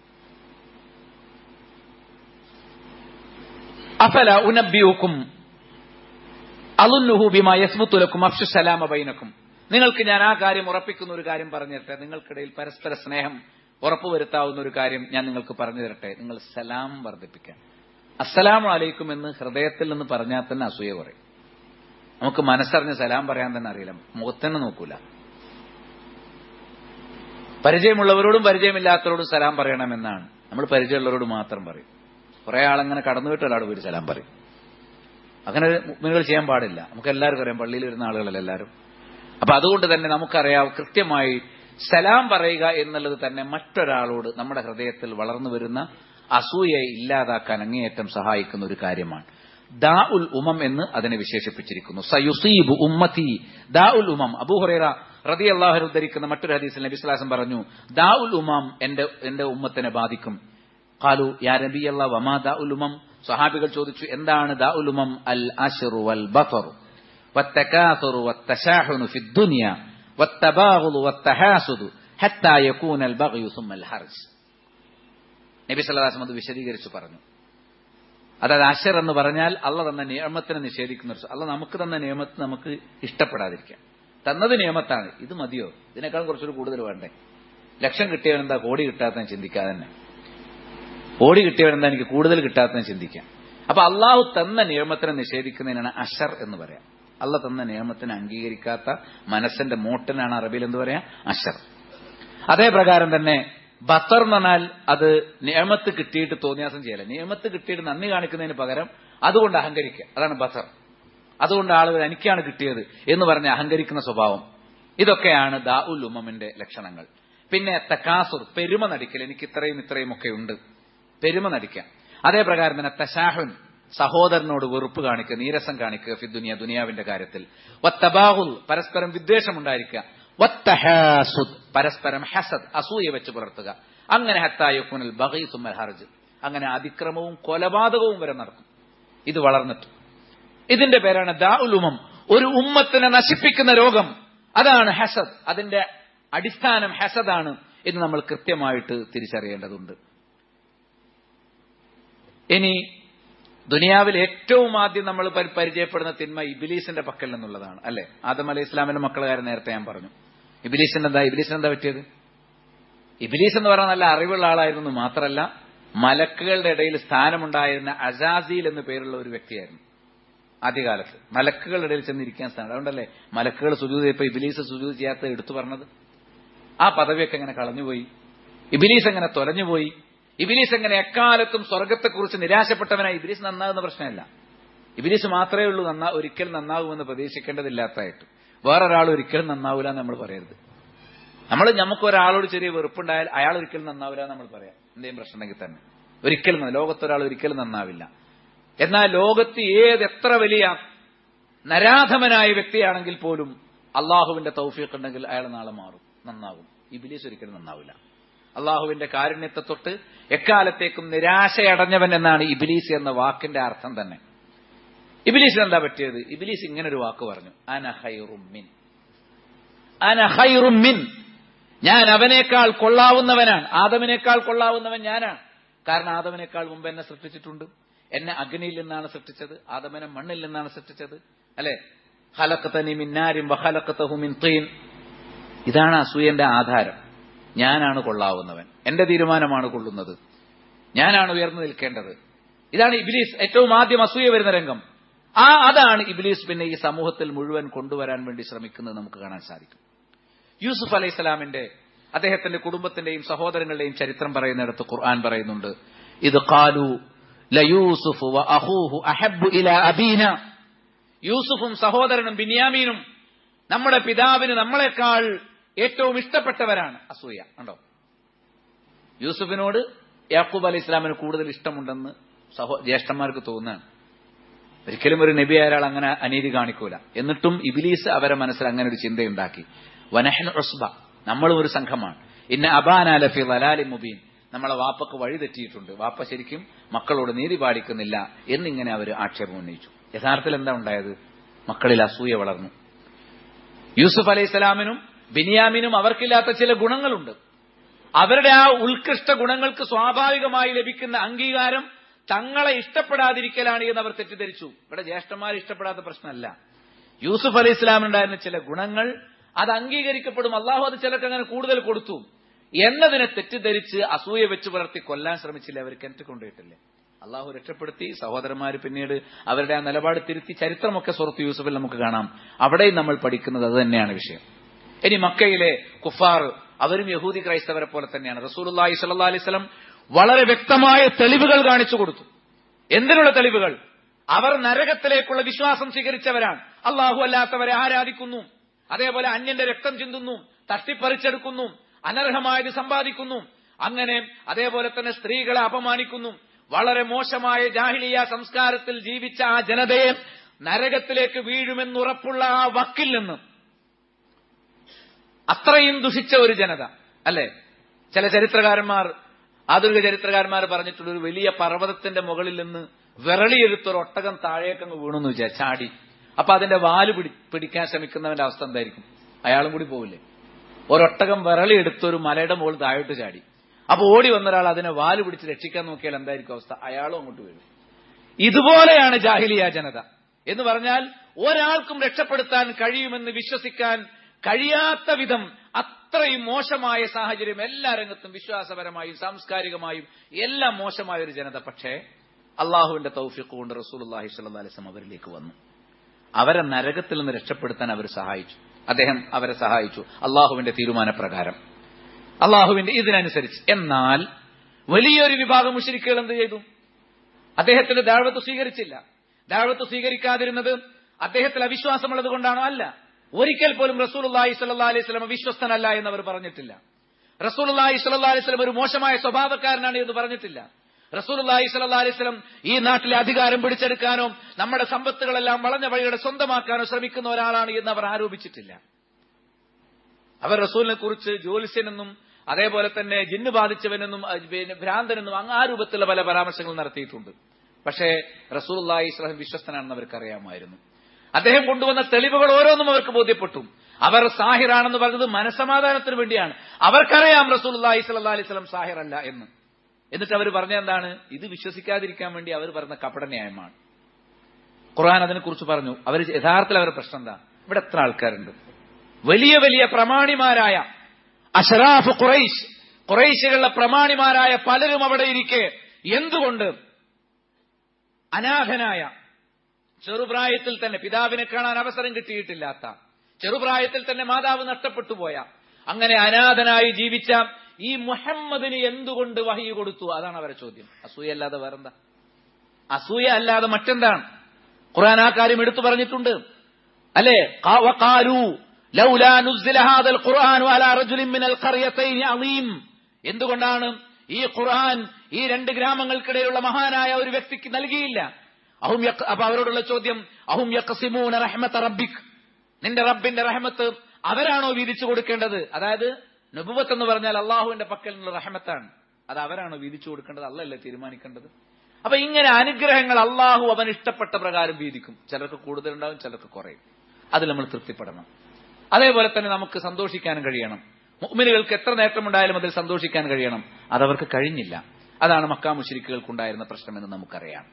അഫല ഉനബ്ബിയുക്കും അലുന്നുഹു ബിമാ യസ്മുത്തുലക്കും അഫ്ഷു സലാമ ബൈനക്കും നിങ്ങൾക്ക് ഞാൻ ആ കാര്യം ഉറപ്പിക്കുന്ന ഒരു കാര്യം പറഞ്ഞു തരട്ടെ നിങ്ങൾക്കിടയിൽ പരസ്പര സ്നേഹം ഉറപ്പുവരുത്താവുന്ന ഒരു കാര്യം ഞാൻ നിങ്ങൾക്ക് പറഞ്ഞു തരട്ടെ നിങ്ങൾ സലാം വർദ്ധിപ്പിക്കാൻ അസ്സലാമു അലൈക്കും എന്ന് ഹൃദയത്തിൽ നിന്ന് പറഞ്ഞാൽ തന്നെ അസൂയ കുറയും നമുക്ക് മനസ്സറിഞ്ഞ് സലാം പറയാൻ തന്നെ അറിയില്ല മുഖത്തന്നെ നോക്കൂല പരിചയമുള്ളവരോടും പരിചയമില്ലാത്തവരോടും സലാം പറയണമെന്നാണ് നമ്മൾ പരിചയമുള്ളവരോട് മാത്രം പറയും കുറെ ആളങ്ങനെ കടന്നു വിട്ട് ഒരാൾ പോയി സലാം പറയും അങ്ങനെ മുമ്പിനുകൾ ചെയ്യാൻ പാടില്ല നമുക്ക് എല്ലാവർക്കും അറിയാം പള്ളിയിൽ വരുന്ന ആളുകളല്ല എല്ലാവരും അപ്പൊ അതുകൊണ്ട് തന്നെ നമുക്കറിയാം കൃത്യമായി സലാം പറയുക എന്നുള്ളത് തന്നെ മറ്റൊരാളോട് നമ്മുടെ ഹൃദയത്തിൽ വളർന്നു വരുന്ന അസൂയയെ ഇല്ലാതാക്കാൻ അങ്ങേയറ്റം സഹായിക്കുന്ന ഒരു കാര്യമാണ് ദാ ഉൽ ഉമം എന്ന് അതിനെ വിശേഷിപ്പിച്ചിരിക്കുന്നു സയുസീബ് ഉമ്മത്തി ദാ ഉൽ ഉമം അബൂഹുറേറ റതി അള്ളാഹു ഉദ്ധരിക്കുന്ന മറ്റൊരു ഹദീസിൽ നബി സ്വലാസം പറഞ്ഞു ദാ ഉൽ ഉമം എന്റെ എന്റെ ഉമ്മത്തിനെ ബാധിക്കും ഖാലു യാ നബി അല്ലാ വമാ ദാ ഉൽ ഉമം സഹാബികൾ ചോദിച്ചു എന്താണ് ദാ ഉൽ ഉമം അൽ അഷ്റു വൽ ബഫറു والتكاثر والتشاحن في الدنيا والتباغض والتحاسد حتى يكون البغي ثم الحرج നബി സല്ലാസ്മ അത് വിശദീകരിച്ചു പറഞ്ഞു അതായത് അഷർ എന്ന് പറഞ്ഞാൽ അള്ള തന്ന നിയമത്തിനെ നിഷേധിക്കുന്ന അല്ല നമുക്ക് തന്ന നിയമത്ത് നമുക്ക് ഇഷ്ടപ്പെടാതിരിക്കാം തന്നത് നിയമത്താണ് ഇത് മതിയോ ഇതിനേക്കാൾ കുറച്ചൊരു കൂടുതൽ വേണ്ടേ ലക്ഷം കിട്ടിയവൻ എന്താ കോടി കിട്ടാത്തതിനെ ചിന്തിക്കാതെ തന്നെ കോടി കിട്ടിയവൻ എന്താ എനിക്ക് കൂടുതൽ കിട്ടാത്തതിനെ ചിന്തിക്കാം അപ്പൊ അള്ളാഹു തന്ന നിയമത്തിനെ നിഷേധിക്കുന്നതിനാണ് അഷർ എന്ന് പറയാം അള്ള തന്ന നിയമത്തിനെ അംഗീകരിക്കാത്ത മനസ്സിന്റെ മോട്ടനാണ് അറബിയിൽ എന്ത് പറയാ അഷർ അതേ പ്രകാരം തന്നെ ബത്തർ എന്ന് പറഞ്ഞാൽ അത് നിയമത്ത് കിട്ടിയിട്ട് തോന്നിയാസം ചെയ്യല നിയമത്ത് കിട്ടിയിട്ട് നന്ദി കാണിക്കുന്നതിന് പകരം അതുകൊണ്ട് അഹങ്കരിക്കുക അതാണ് ബസർ അതുകൊണ്ട് ആളുകൾ എനിക്കാണ് കിട്ടിയത് എന്ന് പറഞ്ഞ് അഹങ്കരിക്കുന്ന സ്വഭാവം ഇതൊക്കെയാണ് ദാ ഉൽ ഉമ്മമിന്റെ ലക്ഷണങ്ങൾ പിന്നെ തക്കാസുർ പെരുമ നടിക്കൽ എനിക്ക് ഇത്രയും ഇത്രയും ഒക്കെ ഉണ്ട് പെരുമ നടിക്കാം അതേ പ്രകാരം തന്നെ തശാഹുൻ സഹോദരനോട് വെറുപ്പ് കാണിക്കുക നീരസം കാണിക്കുക ഫിദ്ദുനിയ ദുനിയാവിന്റെ കാര്യത്തിൽ വത്തബാഹുൽ പരസ്പരം വിദ്വേഷമുണ്ടായിരിക്കുക വത്തഹാസുദ് പരസ്പരം ഹസദ് അസൂയ വെച്ച് പുലർത്തുക അങ്ങനെ ഹത്തായുക്കുനൽ ബഹി സുമൽ ഹർജ് അങ്ങനെ അതിക്രമവും കൊലപാതകവും വരെ നടക്കും ഇത് വളർന്നിട്ട് ഇതിന്റെ പേരാണ് ദാഉലുമം ഒരു ഉമ്മത്തിനെ നശിപ്പിക്കുന്ന രോഗം അതാണ് ഹസദ് അതിന്റെ അടിസ്ഥാനം ഹസദാണ് എന്ന് നമ്മൾ കൃത്യമായിട്ട് തിരിച്ചറിയേണ്ടതുണ്ട് ഇനി ദുനിയാവിൽ ഏറ്റവും ആദ്യം നമ്മൾ പരി- പരിചയപ്പെടുന്ന തിന്മ ഇബിലീസിന്റെ പക്കൽ നിന്നുള്ളതാണ് അല്ലെ ആദം അലൈഹി ഇസ്ലാമിന്റെ മക്കളുടെ കാര്യം നേരത്തെ ഞാൻ പറഞ്ഞു ഇബിലീസിന്റെ എന്താ ഇബിലീസിന് എന്താ പറ്റിയത് ഇബിലീസ് എന്ന് പറഞ്ഞാൽ നല്ല അറിവുള്ള ആളായിരുന്നു എന്ന് മാത്രമല്ല മലക്കുകളുടെ ഇടയിൽ സ്ഥാനമുണ്ടായിരുന്ന അജാസീൽ എന്ന് പേരുള്ള ഒരു വ്യക്തിയായിരുന്നു ആദ്യകാലത്ത് മലക്കുകളുടെ ഇടയിൽ ചെന്നിരിക്കാൻ സ്ഥാനം അതുകൊണ്ടല്ലേ മലക്കുകൾ സുജൂത് ഇപ്പൊ ഇബിലീസ് സുജൂത് ചെയ്യാത്ത എടുത്തു പറഞ്ഞത് ആ പദവിയൊക്കെ എങ്ങനെ കളഞ്ഞുപോയി ഇബിലീസ് എങ്ങനെ തൊലഞ്ഞുപോയി ഇബിലീസ് എങ്ങനെ എക്കാലത്തും സ്വർഗത്തെക്കുറിച്ച് നിരാശപ്പെട്ടവനായി ഇബിലീസ് നന്നാകുന്ന പ്രശ്നമല്ല ഇബിലീസ് മാത്രമേ ഉള്ളൂ നന്നാ ഒരിക്കലും നന്നാകുമെന്ന് പ്രതീക്ഷിക്കേണ്ടതില്ലാത്തായിട്ട് വേറൊരാൾ ഒരിക്കലും നന്നാവില്ല എന്ന് നമ്മൾ പറയരുത് നമ്മൾ നമുക്ക് ഒരാളോട് ചെറിയ വെറുപ്പുണ്ടായാൽ അയാൾ ഒരിക്കലും നന്നാവില്ല എന്ന് നമ്മൾ പറയാം എന്തെങ്കിലും പ്രശ്നമുണ്ടെങ്കിൽ തന്നെ ഒരിക്കലും നന്ന- ലോകത്തൊരാൾ ഒരിക്കലും നന്നാവില്ല എന്നാൽ ലോകത്ത് ഏത് എത്ര വലിയ നരാധമനായ വ്യക്തിയാണെങ്കിൽ പോലും അള്ളാഹുവിന്റെ തൗഫീഖ് ഉണ്ടെങ്കിൽ അയാൾ നാളെ മാറും നന്നാകും ഇബിലീസ് ഒരിക്കലും നന്നാവില്ല അള്ളാഹുവിന്റെ കാരുണ്യത്തെ തൊട്ട് എക്കാലത്തേക്കും നിരാശയടഞ്ഞവൻ എന്നാണ് ഇബിലീസ് എന്ന വാക്കിന്റെ അർത്ഥം തന്നെ ഇബിലീസിന് എന്താ പറ്റിയത് ഇബിലീസ് ഇങ്ങനെ ഒരു വാക്ക് പറഞ്ഞു അനഹൈറുമിൻ അനഹൈറുമിൻ ഞാൻ അവനേക്കാൾ കൊള്ളാവുന്നവനാണ് ആദമിനേക്കാൾ കൊള്ളാവുന്നവൻ ഞാനാണ് കാരണം ആദമിനേക്കാൾ മുമ്പ് എന്നെ സൃഷ്ടിച്ചിട്ടുണ്ട് എന്നെ അഗ്നിയിൽ നിന്നാണ് സൃഷ്ടിച്ചത് ആദമനെ മണ്ണിൽ നിന്നാണ് സൃഷ്ടിച്ചത് അല്ലെ ഹലക്കത്തനി മിന്നാരും വഹലക്കത്തഹു മിൻ തീൻ ഇതാണ് അസൂയന്റെ ആധാരം ഞാനാണ് കൊള്ളാവുന്നവൻ എന്റെ തീരുമാനമാണ് കൊള്ളുന്നത് ഞാനാണ് ഉയർന്നു നിൽക്കേണ്ടത് ഇതാണ് ഇബിലീസ് ഏറ്റവും ആദ്യം അസൂയ വരുന്ന രംഗം ആ അതാണ് ഇബിലീസ് പിന്നെ ഈ സമൂഹത്തിൽ മുഴുവൻ കൊണ്ടുവരാൻ വേണ്ടി ശ്രമിക്കുന്നത് നമുക്ക് കാണാൻ സാധിക്കും യൂസുഫ് അലൈഹി സ്വലാമിന്റെ അദ്ദേഹത്തിന്റെ കുടുംബത്തിന്റെയും സഹോദരങ്ങളുടെയും ചരിത്രം പറയുന്നിടത്ത് ഖുർആൻ പറയുന്നുണ്ട് ഇത് കാലു ലയൂസുഫ് വ അഹൂഹു അഹബ്ബു ഇല അബീന യൂസുഫും സഹോദരനും ബിനിയാമീനും നമ്മുടെ പിതാവിന് നമ്മളെക്കാൾ ഏറ്റവും ഇഷ്ടപ്പെട്ടവരാണ് അസൂയ ഉണ്ടോ യൂസുഫിനോട് യാക്കൂബ് അലൈഹി ഇസ്ലാമിന് കൂടുതൽ ഇഷ്ടമുണ്ടെന്ന് സഹോ ജ്യേഷ്ഠന്മാർക്ക് തോന്നുകയാണ് ഒരിക്കലും ഒരു നബി അയാൾ അങ്ങനെ അനീതി കാണിക്കൂല എന്നിട്ടും ഇബിലീസ് അവരെ മനസ്സിൽ അങ്ങനെ ഒരു ചിന്തയുണ്ടാക്കി വനഹൻ ഉസ്ബ നമ്മളും ഒരു സംഘമാണ് ഇന്ന അബാന ലഫി വലാലി മുബീൻ നമ്മളെ വാപ്പക്ക് വഴി തെറ്റിയിട്ടുണ്ട് വാപ്പ ശരിക്കും മക്കളോട് നീതി പാലിക്കുന്നില്ല എന്നിങ്ങനെ അവർ ആക്ഷേപം ഉന്നയിച്ചു യഥാർത്ഥത്തിൽ എന്താ ഉണ്ടായത് മക്കളിൽ അസൂയ വളർന്നു യൂസുഫ് അലൈഹി സ്വലാമിനും ബിനിയാമിനും അവർക്കില്ലാത്ത ചില ഗുണങ്ങളുണ്ട് അവരുടെ ആ ഉത്കൃഷ്ട ഗുണങ്ങൾക്ക് സ്വാഭാവികമായി ലഭിക്കുന്ന അംഗീകാരം തങ്ങളെ ഇഷ്ടപ്പെടാതിരിക്കലാണ് എന്ന് അവർ തെറ്റിദ്ധരിച്ചു ഇവിടെ ജ്യേഷ്ഠന്മാരെ ഇഷ്ടപ്പെടാത്ത പ്രശ്നമല്ല യൂസുഫ് അലൈഹി ഇസ്ലാമിനുണ്ടായിരുന്ന ചില ഗുണങ്ങൾ അത് അംഗീകരിക്കപ്പെടും അള്ളാഹു അത് ചിലർക്ക് അങ്ങനെ കൂടുതൽ കൊടുത്തു എന്നതിനെ തെറ്റിദ്ധരിച്ച് അസൂയ വെച്ച് പുലർത്തി കൊല്ലാൻ ശ്രമിച്ചില്ല അവർ കിണറ്റ് കൊണ്ടുപോയിട്ടില്ലേ അള്ളാഹു രക്ഷപ്പെടുത്തി സഹോദരന്മാർ പിന്നീട് അവരുടെ ആ നിലപാട് തിരുത്തി ചരിത്രമൊക്കെ സുഹൃത്ത് യൂസുഫിൽ നമുക്ക് കാണാം അവിടെയും നമ്മൾ പഠിക്കുന്നത് അത് തന്നെയാണ് വിഷയം ഇനി മക്കയിലെ കുഫാർ അവരും യഹൂദി ക്രൈസ്തവരെ പോലെ തന്നെയാണ് റസൂലുള്ളാഹി സ്വല്ലല്ലാഹി അലൈഹി വസല്ലം വളരെ വ്യക്തമായ തെളിവുകൾ കാണിച്ചു കൊടുത്തു എന്തിനുള്ള തെളിവുകൾ അവർ നരകത്തിലേക്കുള്ള വിശ്വാസം സ്വീകരിച്ചവരാണ് അള്ളാഹു അല്ലാത്തവരെ ആരാധിക്കുന്നു അതേപോലെ അന്യന്റെ രക്തം ചിന്തുന്നു തട്ടിപ്പറിച്ചെടുക്കുന്നു അനർഹമായത് സമ്പാദിക്കുന്നു അങ്ങനെ അതേപോലെ തന്നെ സ്ത്രീകളെ അപമാനിക്കുന്നു വളരെ മോശമായ ജാഹിലിയ സംസ്കാരത്തിൽ ജീവിച്ച ആ ജനതയെ നരകത്തിലേക്ക് വീഴുമെന്നുറപ്പുള്ള ആ വക്കിൽ നിന്ന് അത്രയും ദുഷിച്ച ഒരു ജനത അല്ലെ ചില ചരിത്രകാരന്മാർ ആധുനിക ചരിത്രകാരന്മാർ പറഞ്ഞിട്ടുള്ള ഒരു വലിയ പർവ്വതത്തിന്റെ മുകളിൽ നിന്ന് വിരളിയെടുത്തൊരു ഒട്ടകം താഴേക്കങ്ങ് വീണെന്ന് വിചാരിച്ചു ചാടി അപ്പൊ അതിന്റെ വാല് പിടി പിടിക്കാൻ ശ്രമിക്കുന്നവന്റെ അവസ്ഥ എന്തായിരിക്കും അയാളും കൂടി പോവില്ലേ ഒരൊട്ടകം വിരളിയെടുത്തൊരു മലയുടെ മുകളിൽ താഴോട്ട് ചാടി അപ്പൊ ഓടി വന്ന ഒരാൾ അതിനെ വാല് പിടിച്ച് രക്ഷിക്കാൻ നോക്കിയാൽ എന്തായിരിക്കും അവസ്ഥ അയാളും അങ്ങോട്ട് വീഴും ഇതുപോലെയാണ് ജാഹിലിയ ജനത എന്ന് പറഞ്ഞാൽ ഒരാൾക്കും രക്ഷപ്പെടുത്താൻ കഴിയുമെന്ന് വിശ്വസിക്കാൻ കഴിയാത്ത വിധം അത്രയും മോശമായ സാഹചര്യം എല്ലാ രംഗത്തും വിശ്വാസപരമായും സാംസ്കാരികമായും എല്ലാം മോശമായ ഒരു ജനത പക്ഷേ അള്ളാഹുവിന്റെ തൗഫിഖ് കൊണ്ട് റസൂലുള്ളാഹി സ്വല്ലല്ലാഹി അലൈഹി വസല്ലം അവരിലേക്ക് വന്നു അവരെ നരകത്തിൽ നിന്ന് രക്ഷപ്പെടുത്താൻ അവർ സഹായിച്ചു അദ്ദേഹം അവരെ സഹായിച്ചു അള്ളാഹുവിന്റെ തീരുമാനപ്രകാരം അള്ളാഹുവിന്റെ ഇതിനനുസരിച്ച് എന്നാൽ വലിയൊരു വിഭാഗം മുഷരിക്കുകൾ എന്ത് ചെയ്തു അദ്ദേഹത്തിന്റെ ദാഴ്വത്ത് സ്വീകരിച്ചില്ല ദാഴ്വത്ത് സ്വീകരിക്കാതിരുന്നത് അദ്ദേഹത്തിൽ അവിശ്വാസമുള്ളത് കൊണ്ടാണോ അല്ല ഒരിക്കൽ പോലും റസൂലുള്ളാഹി സ്വല്ലല്ലാഹി അലൈഹി വസല്ലം വിശ്വസ്തനല്ല എന്ന് അവർ പറഞ്ഞിട്ടില്ല റസൂലുള്ളാഹി സ്വല്ലല്ലാഹി അലൈഹി വസല്ലം ഒരു മോശമായ സ്വഭാവക്കാരനാണ് എന്ന് പറഞ്ഞിട്ടില്ല റസൂലുള്ളാഹി സ്വല്ലല്ലാഹി അലൈഹി വസല്ലം ഈ നാട്ടിലെ അധികാരം പിടിച്ചെടുക്കാനോ നമ്മുടെ സമ്പത്തുകളെല്ലാം വളഞ്ഞ വഴിയുടെ സ്വന്തമാക്കാനോ ശ്രമിക്കുന്ന ഒരാളാണ് എന്ന് അവർ ആരോപിച്ചിട്ടില്ല അവർ റസൂലിനെ കുറിച്ച് ജ്യോത്സ്യനെന്നും അതേപോലെ തന്നെ ജിന്ന് ബാധിച്ചവനെന്നും അഹ് പിന്നെ ഭ്രാന്തനെന്നും അങ്ങ് ആ രൂപത്തിലുള്ള പല പരാമർശങ്ങൾ നടത്തിയിട്ടുണ്ട് പക്ഷേ റസൂൽ അള്ളാഹി ഇസ്ലാം വിശ്വസ്തനാണെന്ന് അവർക്ക് അറിയാമായിരുന്നു അദ്ദേഹം കൊണ്ടുവന്ന തെളിവുകൾ ഓരോന്നും അവർക്ക് ബോധ്യപ്പെട്ടു അവർ സാഹിറാണെന്ന് പറഞ്ഞത് മനസമാധാനത്തിന് വേണ്ടിയാണ് അവർക്കറിയാം റസൂൽ അള്ളാഹി സ്വല്ലാ അലൈഹി സ്വലം സാഹിർ അല്ല എന്ന് എന്നിട്ട് അവർ പറഞ്ഞ എന്താണ് ഇത് വിശ്വസിക്കാതിരിക്കാൻ വേണ്ടി അവർ പറഞ്ഞ കപട ന്യായമാണ് ഖുർആൻ അതിനെക്കുറിച്ച് പറഞ്ഞു അവർ യഥാർത്ഥത്തിൽ അവരുടെ പ്രശ്നം എന്താ ഇവിടെ എത്ര ആൾക്കാരുണ്ട് വലിയ വലിയ പ്രമാണിമാരായ അഷറാഫ് ഖുറൈശ് ഖുറൈശികളുടെ പ്രമാണിമാരായ പലരും അവിടെ ഇരിക്കെ എന്തുകൊണ്ട് അനാഥനായ ചെറുപ്രായത്തിൽ തന്നെ പിതാവിനെ കാണാൻ അവസരം കിട്ടിയിട്ടില്ലാത്ത ചെറുപ്രായത്തിൽ തന്നെ മാതാവ് നഷ്ടപ്പെട്ടു പോയ അങ്ങനെ അനാഥനായി ജീവിച്ച ഈ മുഹമ്മദിന് എന്തുകൊണ്ട് വഹി കൊടുത്തു അതാണ് അവരെ ചോദ്യം അസൂയ അല്ലാതെ വേറെന്താ അസൂയ അല്ലാതെ മറ്റെന്താണ് ഖുർആൻ ആ കാര്യം എടുത്തു പറഞ്ഞിട്ടുണ്ട് അല്ലേ ഖാ- വഖാലു ലൗലാ നുസ്സില ഹാദൽ ഖുർആനു അലാ റജുലിൻ മിനൽ ഖർയതൈനി അളീം എന്തുകൊണ്ടാണ് ഈ ഖുർആൻ ഈ രണ്ട് ഗ്രാമങ്ങൾക്കിടയിലുള്ള മഹാനായ ഒരു വ്യക്തിക്ക് നൽകിയില്ല അഹും യഖ്- അപ്പൊ അവരോടുള്ള ചോദ്യം അഹും യഖ്സിമൂന റഹ്മത റബ്ബിക് നിന്റെ റബ്ബിന്റെ റഹ്മത്ത് അവരാണോ വീതിച്ചു കൊടുക്കേണ്ടത് അതായത് നബുവത്ത് എന്ന് പറഞ്ഞാൽ അള്ളാഹുവിന്റെ പക്കൽ നിന്നുള്ള റഹ്മത്താണ് അത് അവരാണോ വീതിച്ചു കൊടുക്കേണ്ടത് അല്ലല്ലേ തീരുമാനിക്കേണ്ടത് അപ്പൊ ഇങ്ങനെ അനുഗ്രഹങ്ങൾ അള്ളാഹു അവൻ ഇഷ്ടപ്പെട്ട പ്രകാരം വീതിക്കും ചിലർക്ക് കൂടുതലുണ്ടാവും ചിലർക്ക് കുറയും അതിൽ നമ്മൾ തൃപ്തിപ്പെടണം അതേപോലെ തന്നെ നമുക്ക് സന്തോഷിക്കാനും കഴിയണം മുഅ്മിനുകൾക്ക് എത്ര നേട്ടമുണ്ടായാലും അതിൽ സന്തോഷിക്കാൻ കഴിയണം അതവർക്ക് കഴിഞ്ഞില്ല അതാണ് മക്കാ മുഷിരിക്കുകൾക്കുണ്ടായിരുന്ന പ്രശ്നമെന്ന് നമുക്കറിയാം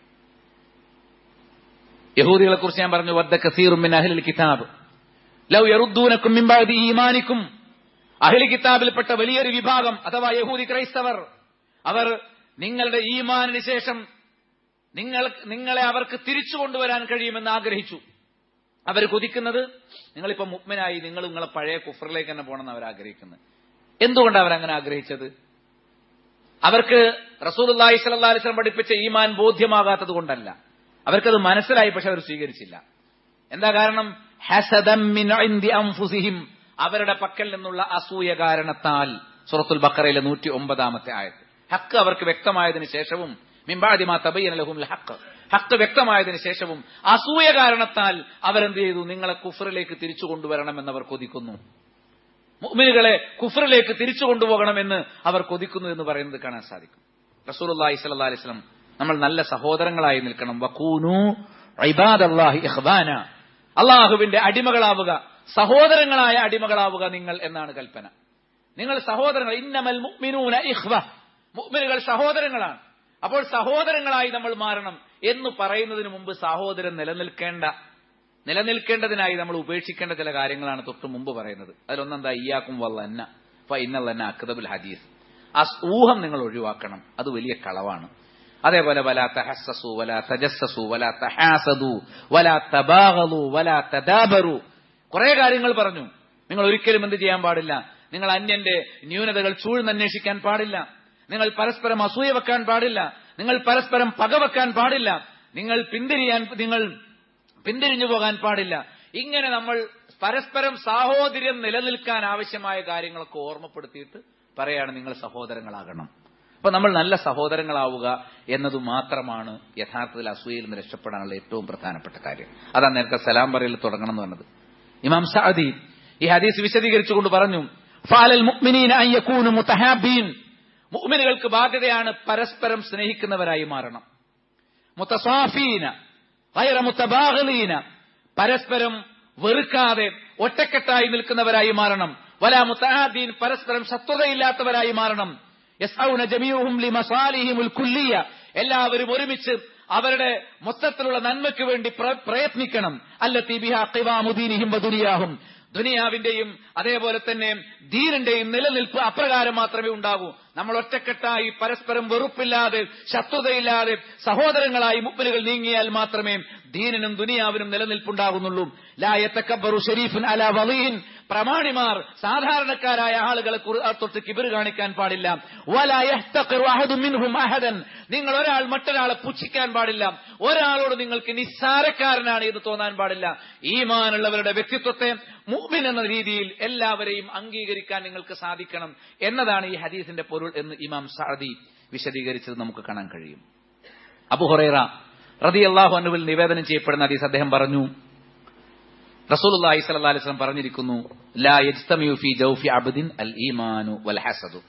യഹൂദികളെ കുറിച്ച് ഞാൻ പറഞ്ഞു വദ്ദ കസീറും മിൻ അഹ്ലിൽ കിതാബ് ലൗ യറുദ്ദൂനക്കും മിൻ ബഅദി ഈമാനിക്കും അഹ്ലി കിതാബിൽപ്പെട്ട വലിയൊരു വിഭാഗം അഥവാ യഹൂദി ക്രൈസ്തവർ അവർ നിങ്ങളുടെ ഈമാനിന് ശേഷം നിങ്ങൾ നിങ്ങളെ അവർക്ക് തിരിച്ചു കൊണ്ടുവരാൻ കഴിയുമെന്ന് ആഗ്രഹിച്ചു അവർ കൊതിക്കുന്നത് നിങ്ങളിപ്പോ മുഗ്മനായി നിങ്ങൾ നിങ്ങളെ പഴയ കുഫറിലേക്ക് തന്നെ പോകണമെന്ന് അവർ ആഗ്രഹിക്കുന്നത് എന്തുകൊണ്ടാണ് അവരങ്ങനെ ആഗ്രഹിച്ചത് അവർക്ക് റസൂലുള്ളാഹി സ്വല്ലല്ലാഹി അലൈഹി വസല്ലം പഠിപ്പിച്ച ഈമാൻ ബോധ്യമാകാത്തത് കൊണ്ടല്ല അവർക്കത് മനസ്സിലായി പക്ഷെ അവർ സ്വീകരിച്ചില്ല എന്താ കാരണം ഹസദം മിൻ ഇൻദി അൻഫുസിഹിം അവരുടെ പക്കൽ നിന്നുള്ള അസൂയ കാരണത്താൽ സൂറത്തുൽ ബക്കറയിലെ നൂറ്റി ഒമ്പതാമത്തെ ആയത് ഹക്ക് അവർക്ക് വ്യക്തമായതിനു ശേഷവും മിമ്പാദിമാ തബയ്യന ലഹും ഹക്ക് ഹക്ക് വ്യക്തമായതിനു ശേഷവും അസൂയ കാരണത്താൽ അവരെന്ത് ചെയ്തു നിങ്ങളെ കുഫറിലേക്ക് തിരിച്ചു കൊണ്ടുവരണമെന്ന് അവർ കൊതിക്കുന്നു മുഅ്മിനുകളെ കുഫറിലേക്ക് തിരിച്ചു കൊണ്ടുപോകണമെന്ന് അവർ കൊതിക്കുന്നു എന്ന് പറയുന്നത് കാണാൻ സാധിക്കും റസൂലുള്ളാഹി സ്വല്ലല്ലാഹി അലൈഹി വസല്ലം നമ്മൾ നല്ല സഹോദരങ്ങളായി നിൽക്കണം വഖൂനു ഇബാദല്ലാഹി ഇഖ്വാന അള്ളാഹുവിന്റെ അടിമകളാവുക സഹോദരങ്ങളായ അടിമകളാവുക നിങ്ങൾ എന്നാണ് കൽപ്പന നിങ്ങൾ സഹോദരങ്ങൾ ഇന്നമൽ മുഅ്മിനൂന ഇഖ്വ മുഅ്മിനുകൾ സഹോദരങ്ങളാണ് അപ്പോൾ സഹോദരങ്ങളായി നമ്മൾ മാറണം എന്ന് പറയുന്നതിന് മുമ്പ് സഹോദരൻ നിലനിൽക്കേണ്ട നിലനിൽക്കേണ്ടതിനായി നമ്മൾ ഉപേക്ഷിക്കേണ്ട ചില കാര്യങ്ങളാണ് തൊട്ട് മുമ്പ് പറയുന്നത് അതിലൊന്നെന്താ ഇയാക്കും വല്ലന്ന ഫ ഇന്നല്ലന്ന അക്തബുൽ ഹദീസ് ആ ഊഹം നിങ്ങൾ ഒഴിവാക്കണം അത് വലിയ കളവാണ് അതേപോലെ വലാ തഹസ്സസു വലാ തജസ്സസു വലാ തഹാസദു വലാ തബാഗലു വലാ തദാബറു കുറെ കാര്യങ്ങൾ പറഞ്ഞു നിങ്ങൾ ഒരിക്കലും എന്ത് ചെയ്യാൻ പാടില്ല നിങ്ങൾ അന്യന്റെ ന്യൂനതകൾ ചൂഴ്ന്നന്വേഷിക്കാൻ പാടില്ല നിങ്ങൾ പരസ്പരം അസൂയ വെക്കാൻ പാടില്ല നിങ്ങൾ പരസ്പരം പകവെക്കാൻ പാടില്ല നിങ്ങൾ പിന്തിരിയാൻ നിങ്ങൾ പിന്തിരിഞ്ഞു പോകാൻ പാടില്ല ഇങ്ങനെ നമ്മൾ പരസ്പരം സാഹോദര്യം നിലനിൽക്കാൻ ആവശ്യമായ കാര്യങ്ങളൊക്കെ ഓർമ്മപ്പെടുത്തിയിട്ട് പറയാണ് നിങ്ങൾ സഹോദരങ്ങളാകണം അപ്പൊ നമ്മൾ നല്ല സഹോദരങ്ങളാവുക എന്നത് മാത്രമാണ് യഥാർത്ഥത്തിൽ അസൂയയിൽ നിന്ന് രക്ഷപ്പെടാനുള്ള ഏറ്റവും പ്രധാനപ്പെട്ട കാര്യം അതാണ് നേരത്തെ സലാം പറയൽ തുടങ്ങണം എന്ന് പറഞ്ഞത് ഇമാം സഅദി ഈ ഹദീസ് വിശദീകരിച്ചുകൊണ്ട് പറഞ്ഞു ഫാലൽ മുഅ്മിനീന അൻ യകൂനു മുതഹാബീൻ മുഅ്മിനുകൾക്ക് ബാധ്യതയാണ് പരസ്പരം സ്നേഹിക്കുന്നവരായി മാറണം മുത്തസാഫീന ഗൈറ മുത്തബാഗലീന പരസ്പരം വെറുക്കാതെ ഒറ്റക്കെട്ടായി നിൽക്കുന്നവരായി മാറണം വല മുത്തഹാദീൻ പരസ്പരം ശത്രുതയില്ലാത്തവരായി മാറണം യസ്ഔന ജമീഉഹും ലിമസാലിഹിമുൽ കുല്ലിയ എല്ലാവരും ഒരുമിച്ച് അവരുടെ മൊത്തത്തിലുള്ള നന്മയ്ക്ക് വേണ്ടി പ്ര- പ്രയത്നിക്കണം അല്ലത്തി ബിഹാ ഖിവാമുദീനിഹിം വദുനിയാഹും ദുനിയാവിന്റെയും അതേപോലെ തന്നെ ദീനിന്റെയും നിലനിൽപ്പ് അപ്രകാരം മാത്രമേ ഉണ്ടാകൂ നമ്മൾ ഒറ്റക്കെട്ടായി പരസ്പരം വെറുപ്പില്ലാതെ ശത്രുതയില്ലാതെ സഹോദരങ്ങളായി മുപ്പലുകൾ നീങ്ങിയാൽ മാത്രമേ ദീനിനും ദുനിയാവിനും നിലനിൽപ്പുണ്ടാകുന്നുള്ളൂ ലായത്തക്കബറു ഷരീഫുൻ അല വളീൻ പ്രമാണിമാർ സാധാരണക്കാരായ ആളുകളെ കുറി- ആ തൊട്ട് കിബിർ കാണിക്കാൻ പാടില്ല വലാ യഹ്തഖിറു അഹദും മിൻഹും അഹദൻ നിങ്ങൾ ഒരാൾ മറ്റൊരാളെ പുച്ഛിക്കാൻ പാടില്ല ഒരാളോട് നിങ്ങൾക്ക് നിസ്സാരക്കാരനാണ് എന്ന് തോന്നാൻ പാടില്ല ഈമാനുള്ളവരുടെ വ്യക്തിത്വത്തെ മുഅ്മിൻ എന്ന രീതിയിൽ എല്ലാവരെയും അംഗീകരിക്കാൻ നിങ്ങൾക്ക് സാധിക്കണം എന്നതാണ് ഈ ഹദീസിന്റെ പൊരുൾ എന്ന് ഇമാം സഅദി വിശദീകരിച്ചത് നമുക്ക് കാണാൻ കഴിയും അബു ഹുറൈറ റതി അള്ളാഹു അനുവിൽ നിവേദനം ചെയ്യപ്പെടുന്ന ഹദീസ് അദ്ദേഹം പറഞ്ഞു റസൂലുള്ളാഹി സ്വല്ലല്ലാഹി അലൈഹി വസല്ലം പറഞ്ഞിരിക്കുന്നു ലാ യജ്തമിയു ഫീ ജൗഫി അബ്ദിൻ അൽ ഈമാനു വൽ ഹസദു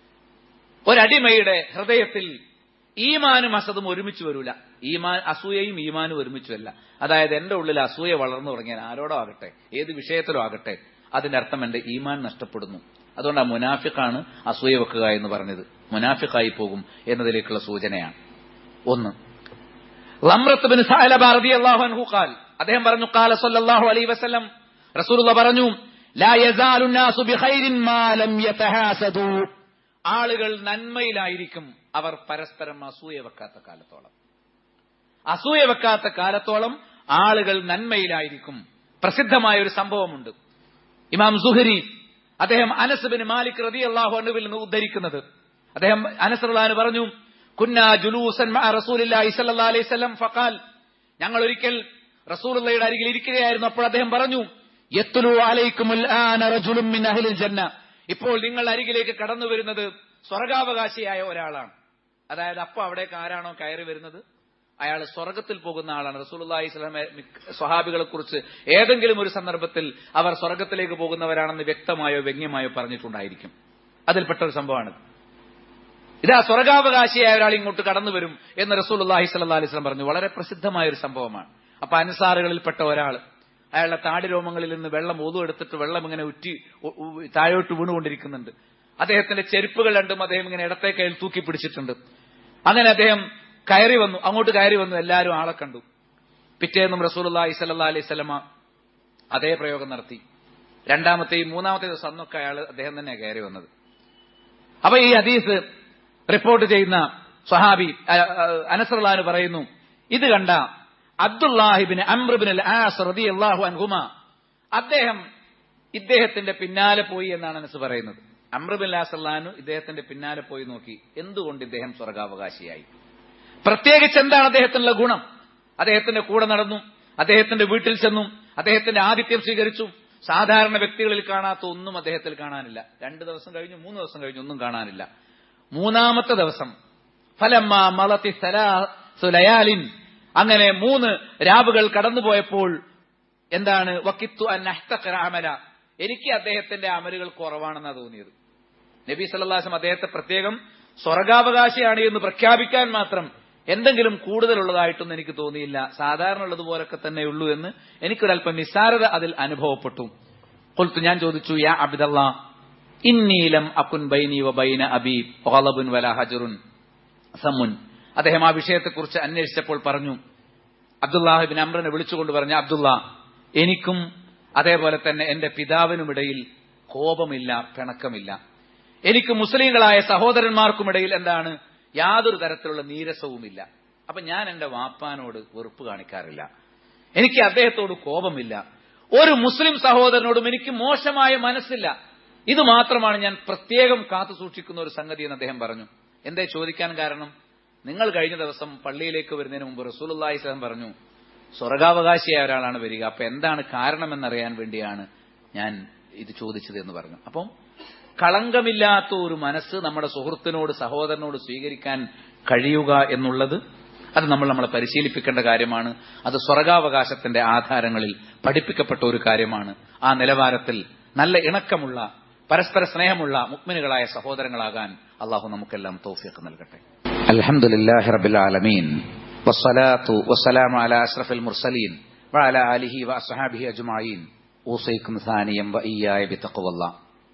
ഒരടിമയുടെ ഹൃദയത്തിൽ ഈമാനും ഹസദും ഒരുമിച്ച് വരൂല ഈമാൻ അസൂയയും ഈമാനും ഒരുമിച്ചുമല്ല അതായത് എന്റെ ഉള്ളിൽ അസൂയ വളർന്നു തുടങ്ങിയാൽ ആരോടോ ആകട്ടെ ഏത് വിഷയത്തിലോ ആകട്ടെ അതിന്റെ അർത്ഥം എന്റെ ഈമാൻ നഷ്ടപ്പെടുന്നു അതുകൊണ്ട് ആ മുനാഫിക്കാണ് അസൂയ വെക്കുക എന്ന് പറഞ്ഞത് മുനാഫിക്കായി പോകും എന്നതിലേക്കുള്ള സൂചനയാണ് ഒന്ന് ലമ്രത്ത് ബിൻ സഅലബ റളിയല്ലാഹു അൻഹു ഖാൽ അദ്ദേഹം പറഞ്ഞു ഖാല സല്ലല്ലാഹു അലൈഹി വസല്ലം റസൂലുള്ള പറഞ്ഞു ലാ യസാലു നാസു ബിഖൈരിൻ മാ ലം യതഹാസദു ആളുകൾ നന്മയിലായിരിക്കും അവർ പരസ്പരം അസൂയ വെക്കാത്ത കാലത്തോളം അസൂയ വെക്കാത്ത കാലത്തോളം ആളുകൾ നന്മയിലായിരിക്കും പ്രസിദ്ധമായ ഒരു സംഭവമുണ്ട് ഇമാം സുഹരി അദ്ദേഹം അനസ് ബിൻ മാലിക് റതി അള്ളാഹു അനുവിൽ നിന്ന് ഉദ്ധരിക്കുന്നത് അദ്ദേഹം അനസ് റഹ്ലാൻ പറഞ്ഞു കുന്ന ജുലൂസൻ മഅ റസൂലില്ലാഹി സ്വല്ലല്ലാഹി അലൈഹി വസല്ലം ഫഖാൽ ഞങ്ങൾ ഒരിക്കൽ റസൂലുള്ളയുടെ അരികിൽ ഇരിക്കുകയായിരുന്നു അപ്പോൾ അദ്ദേഹം പറഞ്ഞു യത്ലു അലൈക്കുമുൽ ആന റജുലുൻ മിൻ അഹ്ലിൽ ജന്ന ഇപ്പോൾ നിങ്ങൾ അരികിലേക്ക് കടന്നു വരുന്നത് സ്വർഗാവകാശിയായ ഒരാളാണ് അതായത് അപ്പൊ അവിടേക്ക് ആരാണോ കയറി വരുന്നത് അയാൾ സ്വർഗത്തിൽ പോകുന്ന ആളാണ് റസൂലുള്ളാഹി സ്വലമെ സ്വഹാബികളെ കുറിച്ച് ഏതെങ്കിലും ഒരു സന്ദർഭത്തിൽ അവർ സ്വർഗത്തിലേക്ക് പോകുന്നവരാണെന്ന് വ്യക്തമായോ വ്യംഗ്യമായോ പറഞ്ഞിട്ടുണ്ടായിരിക്കും അതിൽപ്പെട്ട ഒരു സംഭവമാണ് ഇതാ സ്വർഗാവകാശിയായ ഒരാൾ ഇങ്ങോട്ട് കടന്നു വരും എന്ന് റസൂലുള്ളാഹി സ്വല്ലല്ലാഹി അലൈഹി വസല്ലം പറഞ്ഞു വളരെ പ്രസിദ്ധമായ ഒരു സംഭവമാണ് അപ്പൊ അൻസാറുകളിൽപ്പെട്ട ഒരാൾ അയാളുടെ താടിരോമങ്ങളിൽ നിന്ന് വെള്ളം ഒതു എടുത്തിട്ട് വെള്ളം ഇങ്ങനെ ഉറ്റി ഉ- ഉ- താഴോട്ട് വീണുകൊണ്ടിരിക്കുന്നുണ്ട് അദ്ദേഹത്തിന്റെ ചെരുപ്പുകൾ രണ്ടും അദ്ദേഹം ഇങ്ങനെ ഇടത്തെ കയ്യിൽ തൂക്കി പിടിച്ചിട്ടുണ്ട് അങ്ങനെ അദ്ദേഹം കയറി വന്നു അങ്ങോട്ട് കയറി വന്നു എല്ലാവരും ആളെ കണ്ടു പിറ്റേന്നും റസൂലുള്ളാഹി സ്വല്ലല്ലാഹി അലൈഹി വസല്ലമ അതേ പ്രയോഗം നടത്തി രണ്ടാമത്തെയും മൂന്നാമത്തെ ദിവസം അന്നൊക്കെ അയാൾ അദ്ദേഹം തന്നെ കയറി വന്നത് അപ്പൊ ഈ ഹദീസ് റിപ്പോർട്ട് ചെയ്യുന്ന സ്വഹാബി അനസറുല്ലാന് പറയുന്നു ഇത് കണ്ട അബ്ദുല്ലാഹിബിൻ അമ്രബിൻ അൽ ആസ് റളിയല്ലാഹു അൻഹുമ അദ്ദേഹം ഇദ്ദേഹത്തിന്റെ പിന്നാലെ പോയി എന്നാണ് അനസ് പറയുന്നത് അമ്രബിൻ അല്ലാസല്ലാനു ഇദ്ദേഹത്തിന്റെ പിന്നാലെ പോയി നോക്കി എന്തുകൊണ്ട് ഇദ്ദേഹം സ്വർഗാവകാശിയായി പ്രത്യേകിച്ച് എന്താണ് അദ്ദേഹത്തിനുള്ള ഗുണം അദ്ദേഹത്തിന്റെ കൂടെ നടന്നു അദ്ദേഹത്തിന്റെ വീട്ടിൽ ചെന്നു അദ്ദേഹത്തിന്റെ ആതിഥ്യം സ്വീകരിച്ചു സാധാരണ വ്യക്തികളിൽ കാണാത്ത ഒന്നും അദ്ദേഹത്തിൽ കാണാനില്ല രണ്ട് ദിവസം കഴിഞ്ഞു മൂന്ന് ദിവസം കഴിഞ്ഞു ഒന്നും കാണാനില്ല മൂന്നാമത്തെ ദിവസം ഫലമ്മ മലത്തി സുലയാലിൻ അങ്ങനെ മൂന്ന് രാവുകൾ കടന്നുപോയപ്പോൾ എന്താണ് വക്കിത്തു അന്നഹ്തഖറ അമല എനിക്ക് അദ്ദേഹത്തിന്റെ അമലുകൾ കുറവാണെന്നാണ് തോന്നിയത് നബി സല്ലാസം അദ്ദേഹത്തെ പ്രത്യേകം സ്വർഗാവകാശിയാണ് എന്ന് പ്രഖ്യാപിക്കാൻ മാത്രം എന്തെങ്കിലും കൂടുതലുള്ളതായിട്ടൊന്നും എനിക്ക് തോന്നിയില്ല സാധാരണ ഉള്ളതുപോലൊക്കെ തന്നെ ഉള്ളൂ എന്ന് എനിക്കൊരല്പം നിസ്സാരത അതിൽ അനുഭവപ്പെട്ടു കൊൽത്തു ഞാൻ ചോദിച്ചു യാ അബ്ദല്ലാ ഇന്നീലം അക്കുൻ ബൈനി വ ബൈന അബി ഓലബുൻ വല ഹജറുൻ സമുൻ അദ്ദേഹം ആ വിഷയത്തെക്കുറിച്ച് അന്വേഷിച്ചപ്പോൾ പറഞ്ഞു അബ്ദുല്ലാഹിബിൻ അമ്രനെ വിളിച്ചുകൊണ്ട് പറഞ്ഞു അബ്ദുള്ള എനിക്കും അതേപോലെ തന്നെ എന്റെ പിതാവിനുമിടയിൽ കോപമില്ല പിണക്കമില്ല എനിക്ക് മുസ്ലിങ്ങളായ സഹോദരന്മാർക്കുമിടയിൽ എന്താണ് യാതൊരു തരത്തിലുള്ള നീരസവുമില്ല അപ്പൊ ഞാൻ എന്റെ വാപ്പാനോട് വെറുപ്പ് കാണിക്കാറില്ല എനിക്ക് അദ്ദേഹത്തോട് കോപമില്ല ഒരു മുസ്ലിം സഹോദരനോടും എനിക്ക് മോശമായ മനസ്സില്ല ഇത് മാത്രമാണ് ഞാൻ പ്രത്യേകം കാത്തു സൂക്ഷിക്കുന്ന ഒരു സംഗതി എന്ന് അദ്ദേഹം പറഞ്ഞു എന്തേ ചോദിക്കാൻ കാരണം നിങ്ങൾ കഴിഞ്ഞ ദിവസം പള്ളിയിലേക്ക് വരുന്നതിന് മുമ്പ് റസൂലുള്ളാഹി സ്വലം പറഞ്ഞു സ്വർഗാവകാശിയായ ഒരാളാണ് വരിക അപ്പൊ എന്താണ് കാരണമെന്നറിയാൻ വേണ്ടിയാണ് ഞാൻ ഇത് ചോദിച്ചത് എന്ന് പറഞ്ഞു അപ്പം കളങ്കമില്ലാത്ത ഒരു മനസ്സ് നമ്മുടെ സുഹൃത്തിനോട് സഹോദരനോട് സ്വീകരിക്കാൻ കഴിയുക എന്നുള്ളത് അത് നമ്മൾ നമ്മളെ പരിശീലിപ്പിക്കേണ്ട കാര്യമാണ് അത് സ്വർഗാവകാശത്തിന്റെ ആധാരങ്ങളിൽ പഠിപ്പിക്കപ്പെട്ട ഒരു കാര്യമാണ് ആ നിലവാരത്തിൽ നല്ല ഇണക്കമുള്ള പരസ്പര സ്നേഹമുള്ള മുക്മിനുകളായ സഹോദരങ്ങളാകാൻ അള്ളാഹു നമുക്കെല്ലാം തോഫിയൊക്കെ നൽകട്ടെ അലഹമുല്ലാഹി റബിൽ ആലമീൻ വസ്സലാത്തു വസ്സലാം അല അഷ്റഫിൽ മുർസലീൻ وعلى آله وأصحابه أجمعين أوصيكم ثانيا وإياي بتقوى الله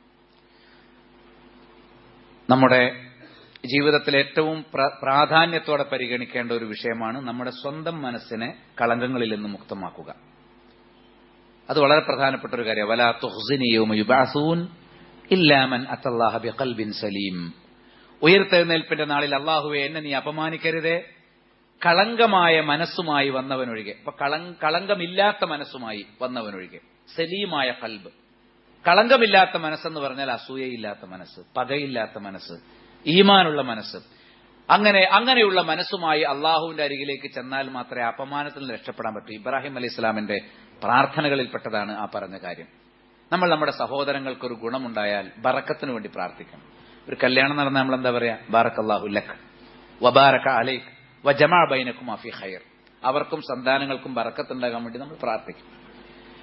നമ്മുടെ ജീവിതത്തിൽ ഏറ്റവും പ്രാധാന്യത്തോടെ പരിഗണിക്കേണ്ട ഒരു വിഷയമാണ് നമ്മുടെ സ്വന്തം മനസ്സിനെ കളങ്കങ്ങളിൽ നിന്ന് മുക്തമാക്കുക അത് വളരെ പ്രധാനപ്പെട്ട ഒരു കാര്യം വലാ തുഹ്സിനിയുബാസൂൻ ഇല്ലാമൻ അത്തല്ലാഹ ബിഖൽബിൻ സലീം ഉയർത്തെഴുന്നേൽപ്പിന്റെ നാളിൽ അള്ളാഹുവെ എന്നെ നീ അപമാനിക്കരുതേ കളങ്കമായ മനസ്സുമായി വന്നവനൊഴികെ അപ്പൊ കളങ്കമില്ലാത്ത മനസ്സുമായി വന്നവനൊഴികെ സലീമായ കൽബ് കളങ്കമില്ലാത്ത മനസ്സെന്ന് പറഞ്ഞാൽ അസൂയയില്ലാത്ത മനസ്സ് പകയില്ലാത്ത മനസ്സ് ഈമാനുള്ള മനസ്സ് അങ്ങനെ അങ്ങനെയുള്ള മനസ്സുമായി അള്ളാഹുവിന്റെ അരികിലേക്ക് ചെന്നാൽ മാത്രമേ അപമാനത്തിൽ നിന്ന് രക്ഷപ്പെടാൻ പറ്റൂ ഇബ്രാഹിം അലി ഇസ്ലാമിന്റെ പ്രാർത്ഥനകളിൽപ്പെട്ടതാണ് ആ പറഞ്ഞ കാര്യം നമ്മൾ നമ്മുടെ സഹോദരങ്ങൾക്ക് ഒരു ഗുണമുണ്ടായാൽ ബറക്കത്തിന് വേണ്ടി പ്രാർത്ഥിക്കണം ഒരു കല്യാണം നടന്നാൽ നമ്മൾ എന്താ പറയാ ബാറക് അള്ളാഹു ലഖ് വബാറക അലൈഖ് വജമാ ബൈനക്കും അഫി ഖൈർ അവർക്കും സന്താനങ്ങൾക്കും ബറക്കത്തുണ്ടാകാൻ വേണ്ടി നമ്മൾ പ്രാർത്ഥിക്കും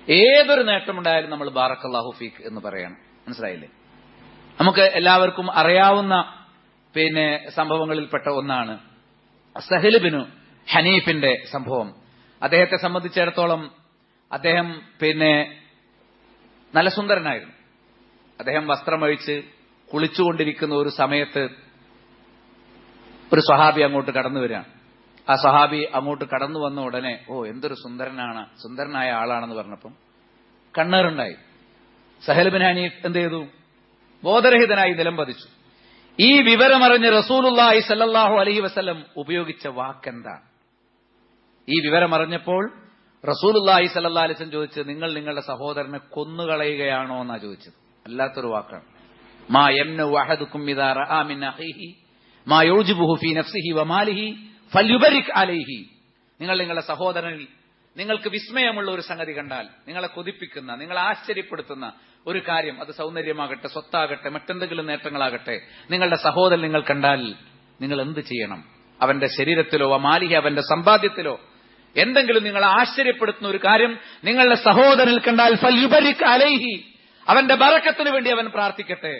ഏതൊരു നേട്ടമുണ്ടായാലും നമ്മൾ ബാറക്കല്ലാഹു ഫീഖ് എന്ന് പറയണം മനസ്സിലായില്ലേ നമുക്ക് എല്ലാവർക്കും അറിയാവുന്ന പിന്നെ സംഭവങ്ങളിൽപ്പെട്ട ഒന്നാണ് സഹലിബിനു ഹനീഫിന്റെ സംഭവം അദ്ദേഹത്തെ സംബന്ധിച്ചിടത്തോളം അദ്ദേഹം പിന്നെ നല്ല സുന്ദരനായിരുന്നു അദ്ദേഹം വസ്ത്രമഴിച്ച് കുളിച്ചുകൊണ്ടിരിക്കുന്ന ഒരു സമയത്ത് ഒരു സ്വഹാബി അങ്ങോട്ട് കടന്നു വരികയാണ് ആ സ്വഹാബി അങ്ങോട്ട് കടന്നു വന്ന ഉടനെ ഓ എന്തൊരു സുന്ദരനാണ് സുന്ദരനായ ആളാണെന്ന് പറഞ്ഞപ്പം കണ്ണേറുണ്ടായി സഹൽ ബിൻ ഹനീഫ് എന്ത് ചെയ്തു ബോധരഹിതനായി നിലം പതിച്ചു ഈ വിവരമറിഞ്ഞ് റസൂലുല്ലാഹി സല്ലല്ലാഹു അലൈഹി വസല്ലം ഉപയോഗിച്ച വാക്കെന്താണ് ഈ വിവരമറിഞ്ഞപ്പോൾ റസൂലുല്ലാഹി സല്ലല്ലാഹു അലൈഹി വസല്ലം ചോദിച്ചത് നിങ്ങൾ നിങ്ങളുടെ സഹോദരനെ കൊന്നുകളയുകയാണോ എന്നാ ചോദിച്ചത് അല്ലാത്തൊരു വാക്കാണ് മാ യംനു അഹദുക്കും ഇദാ റആ മിൻ അഖീഹി മാ യൂജിബുഹു ഫീ നഫ്സിഹി വമാലിഹി ഫല്യുബരിക് അലൈഹി നിങ്ങൾ നിങ്ങളുടെ സഹോദരനിൽ നിങ്ങൾക്ക് വിസ്മയമുള്ള ഒരു സംഗതി കണ്ടാൽ നിങ്ങളെ കൊതിപ്പിക്കുന്ന നിങ്ങളെ ആശ്ചര്യപ്പെടുത്തുന്ന ഒരു കാര്യം അത് സൗന്ദര്യമാകട്ടെ സ്വത്താകട്ടെ മറ്റെന്തെങ്കിലും നേട്ടങ്ങളാകട്ടെ നിങ്ങളുടെ സഹോദരൻ നിങ്ങൾ കണ്ടാൽ നിങ്ങൾ എന്ത് ചെയ്യണം അവന്റെ ശരീരത്തിലോ മാലിഹി അവന്റെ സമ്പാദ്യത്തിലോ എന്തെങ്കിലും നിങ്ങളെ ആശ്ചര്യപ്പെടുത്തുന്ന ഒരു കാര്യം നിങ്ങളുടെ സഹോദരനിൽ കണ്ടാൽ ഫല്യുബരിക് അലൈഹി അവന്റെ ബറക്കത്തിന് വേണ്ടി അവൻ പ്രാർത്ഥിക്കട്ടെ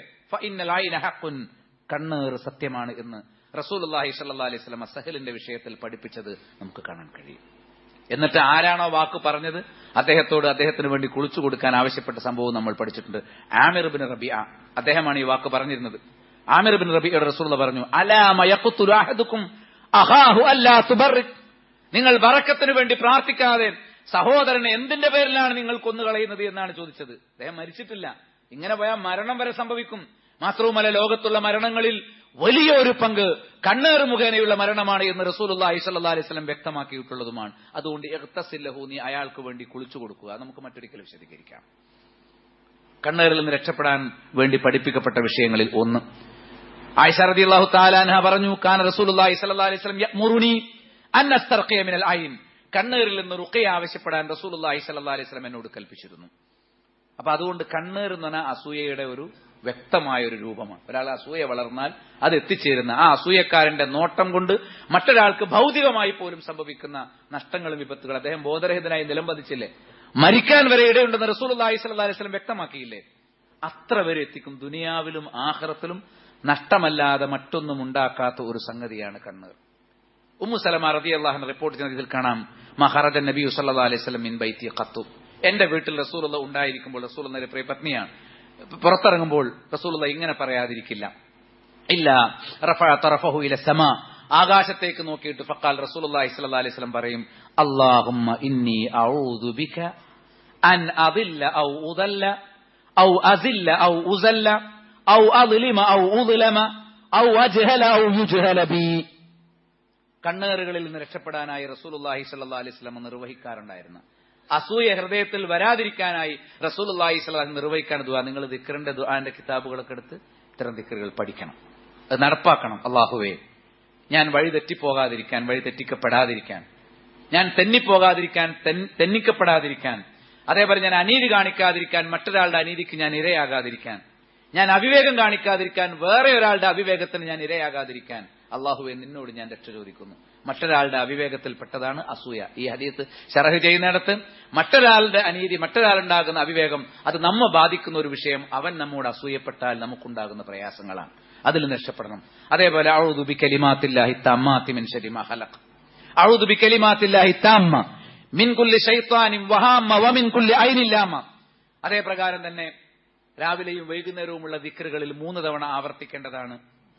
കണ്ണേറ് സത്യമാണ് എന്ന് റസൂലുല്ലാഹി സല്ലാ അലൈഹി സ്വലം സഹലിന്റെ വിഷയത്തിൽ പഠിപ്പിച്ചത് നമുക്ക് കാണാൻ കഴിയും എന്നിട്ട് ആരാണോ വാക്ക് പറഞ്ഞത് അദ്ദേഹത്തോട് അദ്ദേഹത്തിന് വേണ്ടി കുളിച്ചു കൊടുക്കാൻ ആവശ്യപ്പെട്ട സംഭവം നമ്മൾ പഠിച്ചിട്ടുണ്ട് ആമിർ ബിൻ റബിയ അദ്ദേഹമാണ് ഈ വാക്ക് പറഞ്ഞിരുന്നത് ആമിർ ബിൻ റബിയുടെ റസൂള്ള പറഞ്ഞു അലാമയക്കുത്തുലാഹദുക്കും അഹാഹു അല്ലാ തുബറിക് നിങ്ങൾ ബറക്കത്തിന് വേണ്ടി പ്രാർത്ഥിക്കാതെ സഹോദരനെ എന്തിന്റെ പേരിലാണ് നിങ്ങൾ കൊന്നുകളയുന്നത് എന്നാണ് ചോദിച്ചത് അദ്ദേഹം മരിച്ചിട്ടില്ല ഇങ്ങനെ പോയാൽ മരണം വരെ സംഭവിക്കും മാത്രവുമല്ല ലോകത്തുള്ള മരണങ്ങളിൽ വലിയൊരു പങ്ക് കണ്ണേറ് മുഖേനയുള്ള മരണമാണ് എന്ന് റസൂലുല്ലാ അലൈഹി അലൈവലം വ്യക്തമാക്കിയിട്ടുള്ളതുമാണ് അതുകൊണ്ട് എഹ്തസില്ലഹു നീ അയാൾക്ക് വേണ്ടി കുളിച്ചു കൊടുക്കുക നമുക്ക് മറ്റൊരിക്കൽ വിശദീകരിക്കാം കണ്ണേറിൽ നിന്ന് രക്ഷപ്പെടാൻ വേണ്ടി പഠിപ്പിക്കപ്പെട്ട വിഷയങ്ങളിൽ ഒന്ന് ആയിഷ റതി അള്ളാഹു താലാൻഹ പറഞ്ഞു കാൻ റസൂലുല്ലാഹി സല്ലല്ലാഹു അലൈഹി വസല്ലം യഅ്മുറുനി അൻ അസ്തർഖിയ മിനൽ ഐൻ കണ്ണേറിൽ നിന്ന് റുഖയ ആവശ്യപ്പെടാൻ റസൂലുല്ലാഹി സല്ലല്ലാഹു അലൈഹി വസല്ലം എന്നോട് കൽപ്പിച്ചിരുന്നു അപ്പൊ അതുകൊണ്ട് കണ്ണേർ എന്ന് പറഞ്ഞാൽ അസൂയയുടെ ഒരു വ്യക്തമായ ഒരു രൂപമാണ് ഒരാൾ അസൂയ വളർന്നാൽ അത് എത്തിച്ചേരുന്ന ആ അസൂയക്കാരന്റെ നോട്ടം കൊണ്ട് മറ്റൊരാൾക്ക് ഭൗതികമായി പോലും സംഭവിക്കുന്ന നഷ്ടങ്ങളും വിപത്തുകൾ അദ്ദേഹം ബോധരഹിതനായി നിലംപതിച്ചില്ലേ മരിക്കാൻ വരെ ഇടയുണ്ടെന്ന് റസൂൽ അലൈഹി സ്വല്ലാ അലൈഹി സ്വലം വ്യക്തമാക്കിയില്ലേ അത്ര വരെ എത്തിക്കും ദുനിയാവിലും ആഹ്റത്തിലും നഷ്ടമല്ലാതെ മറ്റൊന്നും ഉണ്ടാക്കാത്ത ഒരു സംഗതിയാണ് കണ്ണീർ ഉമ്മു സലമ റതി അള്ളാഹിന് റിപ്പോർട്ട് ചെയ്യുന്ന ഇതിൽ കാണാം മഹാറജൻ നബി സല്ലാ അലൈഹി സ്വലം ഇൻ ബൈത്തി ഖത്തു എന്റെ വീട്ടിൽ റസൂൽ ഉണ്ടായിരിക്കുമ്പോൾ റസൂൽ എന്നൊരു പ്രിയ പത്നിയാണ് പുറത്തിറങ്ങുമ്പോൾ റസൂലുള്ള ഇങ്ങനെ പറയാതിരിക്കില്ല ഇല്ല റഫഹു ഇല സമ ആകാശത്തേക്ക് നോക്കിയിട്ട് ഫക്കാൽ റസൂലുള്ളാഹി സ്വല്ലല്ലാഹി അലൈഹി വസല്ലം പറയും അല്ലാഹുമ്മ ഇന്നി അഊദു ബിക അൻ അദില്ല ഔ ഉദല്ല ഔ അസില്ല ഔ ഉസല്ല ഔ അദ്ലിമ ഔ ഉദ്ലമ ഔ അജ്ഹല ഔ യുജ്ഹല ബി കണ്ണേറുകളിൽ നിന്ന് രക്ഷപ്പെടാനായി റസൂലുള്ളാഹി സ്വല്ലല്ലാഹി അലൈഹി വസല്ലം നിർവഹിക്കാറുണ്ടായിരുന്നു അസൂയ ഹൃദയത്തിൽ വരാതിരിക്കാനായി റസൂലുള്ളാഹി സ്വലാഹി നിർവഹിക്കാൻ ദുആ നിങ്ങൾ ദിക്കറിന്റെ ദുആന്റെ കിതാബുകളൊക്കെ എടുത്ത് ഇത്തരം ദിക്കറുകൾ പഠിക്കണം അത് നടപ്പാക്കണം അള്ളാഹുവേ ഞാൻ വഴി തെറ്റിപ്പോകാതിരിക്കാൻ വഴി തെറ്റിക്കപ്പെടാതിരിക്കാൻ ഞാൻ തെന്നിപ്പോകാതിരിക്കാൻ തെന്നിക്കപ്പെടാതിരിക്കാൻ അതേപോലെ ഞാൻ അനീതി കാണിക്കാതിരിക്കാൻ മറ്റൊരാളുടെ അനീതിക്ക് ഞാൻ ഇരയാകാതിരിക്കാൻ ഞാൻ അവിവേകം കാണിക്കാതിരിക്കാൻ വേറെ ഒരാളുടെ അവിവേകത്തിന് ഞാൻ ഇരയാകാതിരിക്കാൻ അള്ളാഹുവെ നിന്നോട് ഞാൻ രക്ഷ ചോദിക്കുന്നു മറ്റൊരാളുടെ അവിവേകത്തിൽപ്പെട്ടതാണ് അസൂയ ഈ ഹദീത്ത് ഷറഹ് ചെയ്യുന്നിടത്ത് മറ്റൊരാളുടെ അനീതി മറ്റൊരാളുണ്ടാകുന്ന അവിവേകം അത് നമ്മെ ബാധിക്കുന്ന ഒരു വിഷയം അവൻ നമ്മോട് അസൂയപ്പെട്ടാൽ നമുക്കുണ്ടാകുന്ന പ്രയാസങ്ങളാണ് അതിൽ നിന്ന് രക്ഷപ്പെടണം അതേപോലെ അഴുതുബി കലിമാത്തില്ലാഹി തമ്മാത്തി മിൻ ശരിമ ഹലഖ് അഴുതുബി കലിമാത്തില്ലാഹി താമ്മ മിൻ കുല്ലി ഷൈത്താനിം വഹാമ്മ വമിൻ കുല്ലി ഐനില്ലാമ അതേ പ്രകാരം തന്നെ രാവിലെയും വൈകുന്നേരവുമുള്ള ദിക്കറുകളിൽ മൂന്ന് തവണ ആവർത്തിക്കേണ്ടതാണ്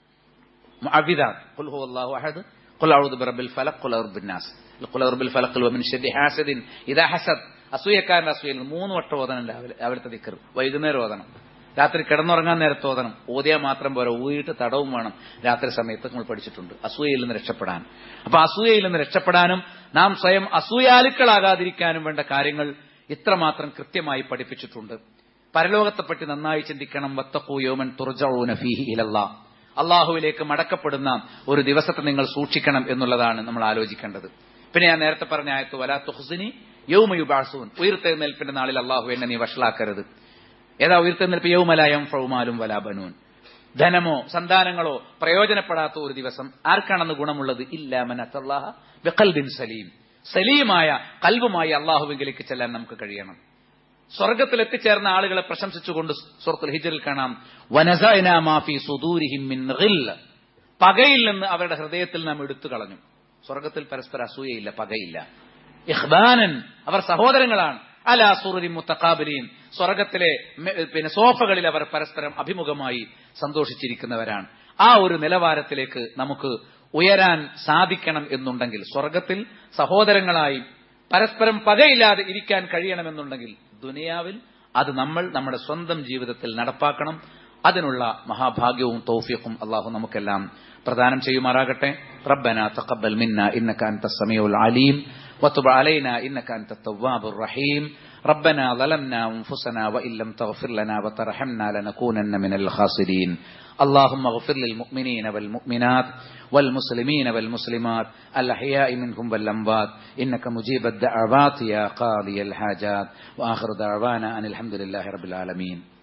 അവിദാൻ ഖുൽ ഹുവല്ലാഹു അഹദ് ഖുൽ അഊദു ബിറബ്ബിൽ ഫലഖ് ഖുൽ അഊദു ബിന്നാസ് ഖുൽ അഊദു ബിൽ ഫലഖ് വമിൻ ശർരി ഹാസിദിൻ ഇദാ ഹസദ് അസൂയക്കാരന്റെ അസൂയയിൽ മൂന്ന് വട്ടം ഓതണം രാവിലെ രാവിലത്തെ ദിക്കർ വൈകുന്നേരം ഓതണം രാത്രി കിടന്നുറങ്ങാൻ നേരത്തെ ഓതണം ഓതിയാൽ മാത്രം പോരാ ഊയിട്ട് തടവും വേണം രാത്രി സമയത്ത് നമ്മൾ പഠിച്ചിട്ടുണ്ട് അസൂയയിൽ നിന്ന് രക്ഷപ്പെടാൻ അപ്പൊ അസൂയയിൽ നിന്ന് രക്ഷപ്പെടാനും നാം സ്വയം അസൂയാലുക്കളാകാതിരിക്കാനും വേണ്ട കാര്യങ്ങൾ ഇത്രമാത്രം കൃത്യമായി പഠിപ്പിച്ചിട്ടുണ്ട് പരലോകത്തെപ്പറ്റി നന്നായി ചിന്തിക്കണം വത്തഖൂ യോമൻ തുർജഊന ഫീഹി ഇലല്ലാ അള്ളാഹുവിലേക്ക് മടക്കപ്പെടുന്ന ഒരു ദിവസത്തെ നിങ്ങൾ സൂക്ഷിക്കണം എന്നുള്ളതാണ് നമ്മൾ ആലോചിക്കേണ്ടത് പിന്നെ ഞാൻ നേരത്തെ പറഞ്ഞ ആയത്ത് വലാ തുഹ്സിനി യൗമയുബാസൂൻ ഉയർത്തെഴുന്നേൽപ്പിന്റെ നാളിൽ അള്ളാഹു എന്നെ നീ വഷളാക്കരുത് ഏതാ ഉയർത്തെഴുന്നേൽപ്പ് യൗമലായം ഫൗമാലും വലാ ബനൂൻ ധനമോ സന്താനങ്ങളോ പ്രയോജനപ്പെടാത്ത ഒരു ദിവസം ആർക്കാണെന്ന് ഗുണമുള്ളത് ഇല്ലാമൻ ബിൻ സലീം സലീമായ കൽവുമായി അള്ളാഹുവിങ്കിലേക്ക് ചെല്ലാൻ നമുക്ക് കഴിയണം സ്വർഗത്തിൽ എത്തിച്ചേർന്ന ആളുകളെ പ്രശംസിച്ചുകൊണ്ട് സുഹൃത്തുൽ ഹിജറിൽ കാണാം വനസഅനാ മാ ഫീ സുദൂരിഹിം മിൻ ഗില്ല പകയിൽ നിന്ന് അവരുടെ ഹൃദയത്തിൽ നാം എടുത്തു കളഞ്ഞു സ്വർഗത്തിൽ പരസ്പര അസൂയയില്ല പകയില്ല ഇഹ്ബാനൻ അവർ സഹോദരങ്ങളാണ് അലാ സുറുരി മുത്തക്കാബിലീൻ സ്വർഗത്തിലെ മെ- പിന്നെ സോഫകളിൽ അവർ പരസ്പരം അഭിമുഖമായി സന്തോഷിച്ചിരിക്കുന്നവരാണ് ആ ഒരു നിലവാരത്തിലേക്ക് നമുക്ക് ഉയരാൻ സാധിക്കണം എന്നുണ്ടെങ്കിൽ സ്വർഗത്തിൽ സഹോദരങ്ങളായി പരസ്പരം പകയില്ലാതെ ഇരിക്കാൻ കഴിയണമെന്നുണ്ടെങ്കിൽ ദുനിയാവിൽ അത് നമ്മൾ നമ്മുടെ സ്വന്തം ജീവിതത്തിൽ നടപ്പാക്കണം അതിനുള്ള മഹാഭാഗ്യവും തൗഫീഖും അള്ളാഹു നമുക്കെല്ലാം പ്രദാനം ചെയ്യുമാറാകട്ടെ റബ്ബന തഖബ്ബൽ മിന്ന ഇന്നക അൻത സമീഉൽ അലീം وتب علينا إنك أنت التواب الرحيم ربنا ظلمنا أنفسنا وإن لم تغفر لنا وترحمنا لنكونن من الخاسرين اللهم اغفر للمؤمنين والمؤمنات والمسلمين والمسلمات الأحياء منهم والأموات إنك مجيب الدعوات يا قاضي الحاجات وآخر دعوانا أن الحمد لله رب العالمين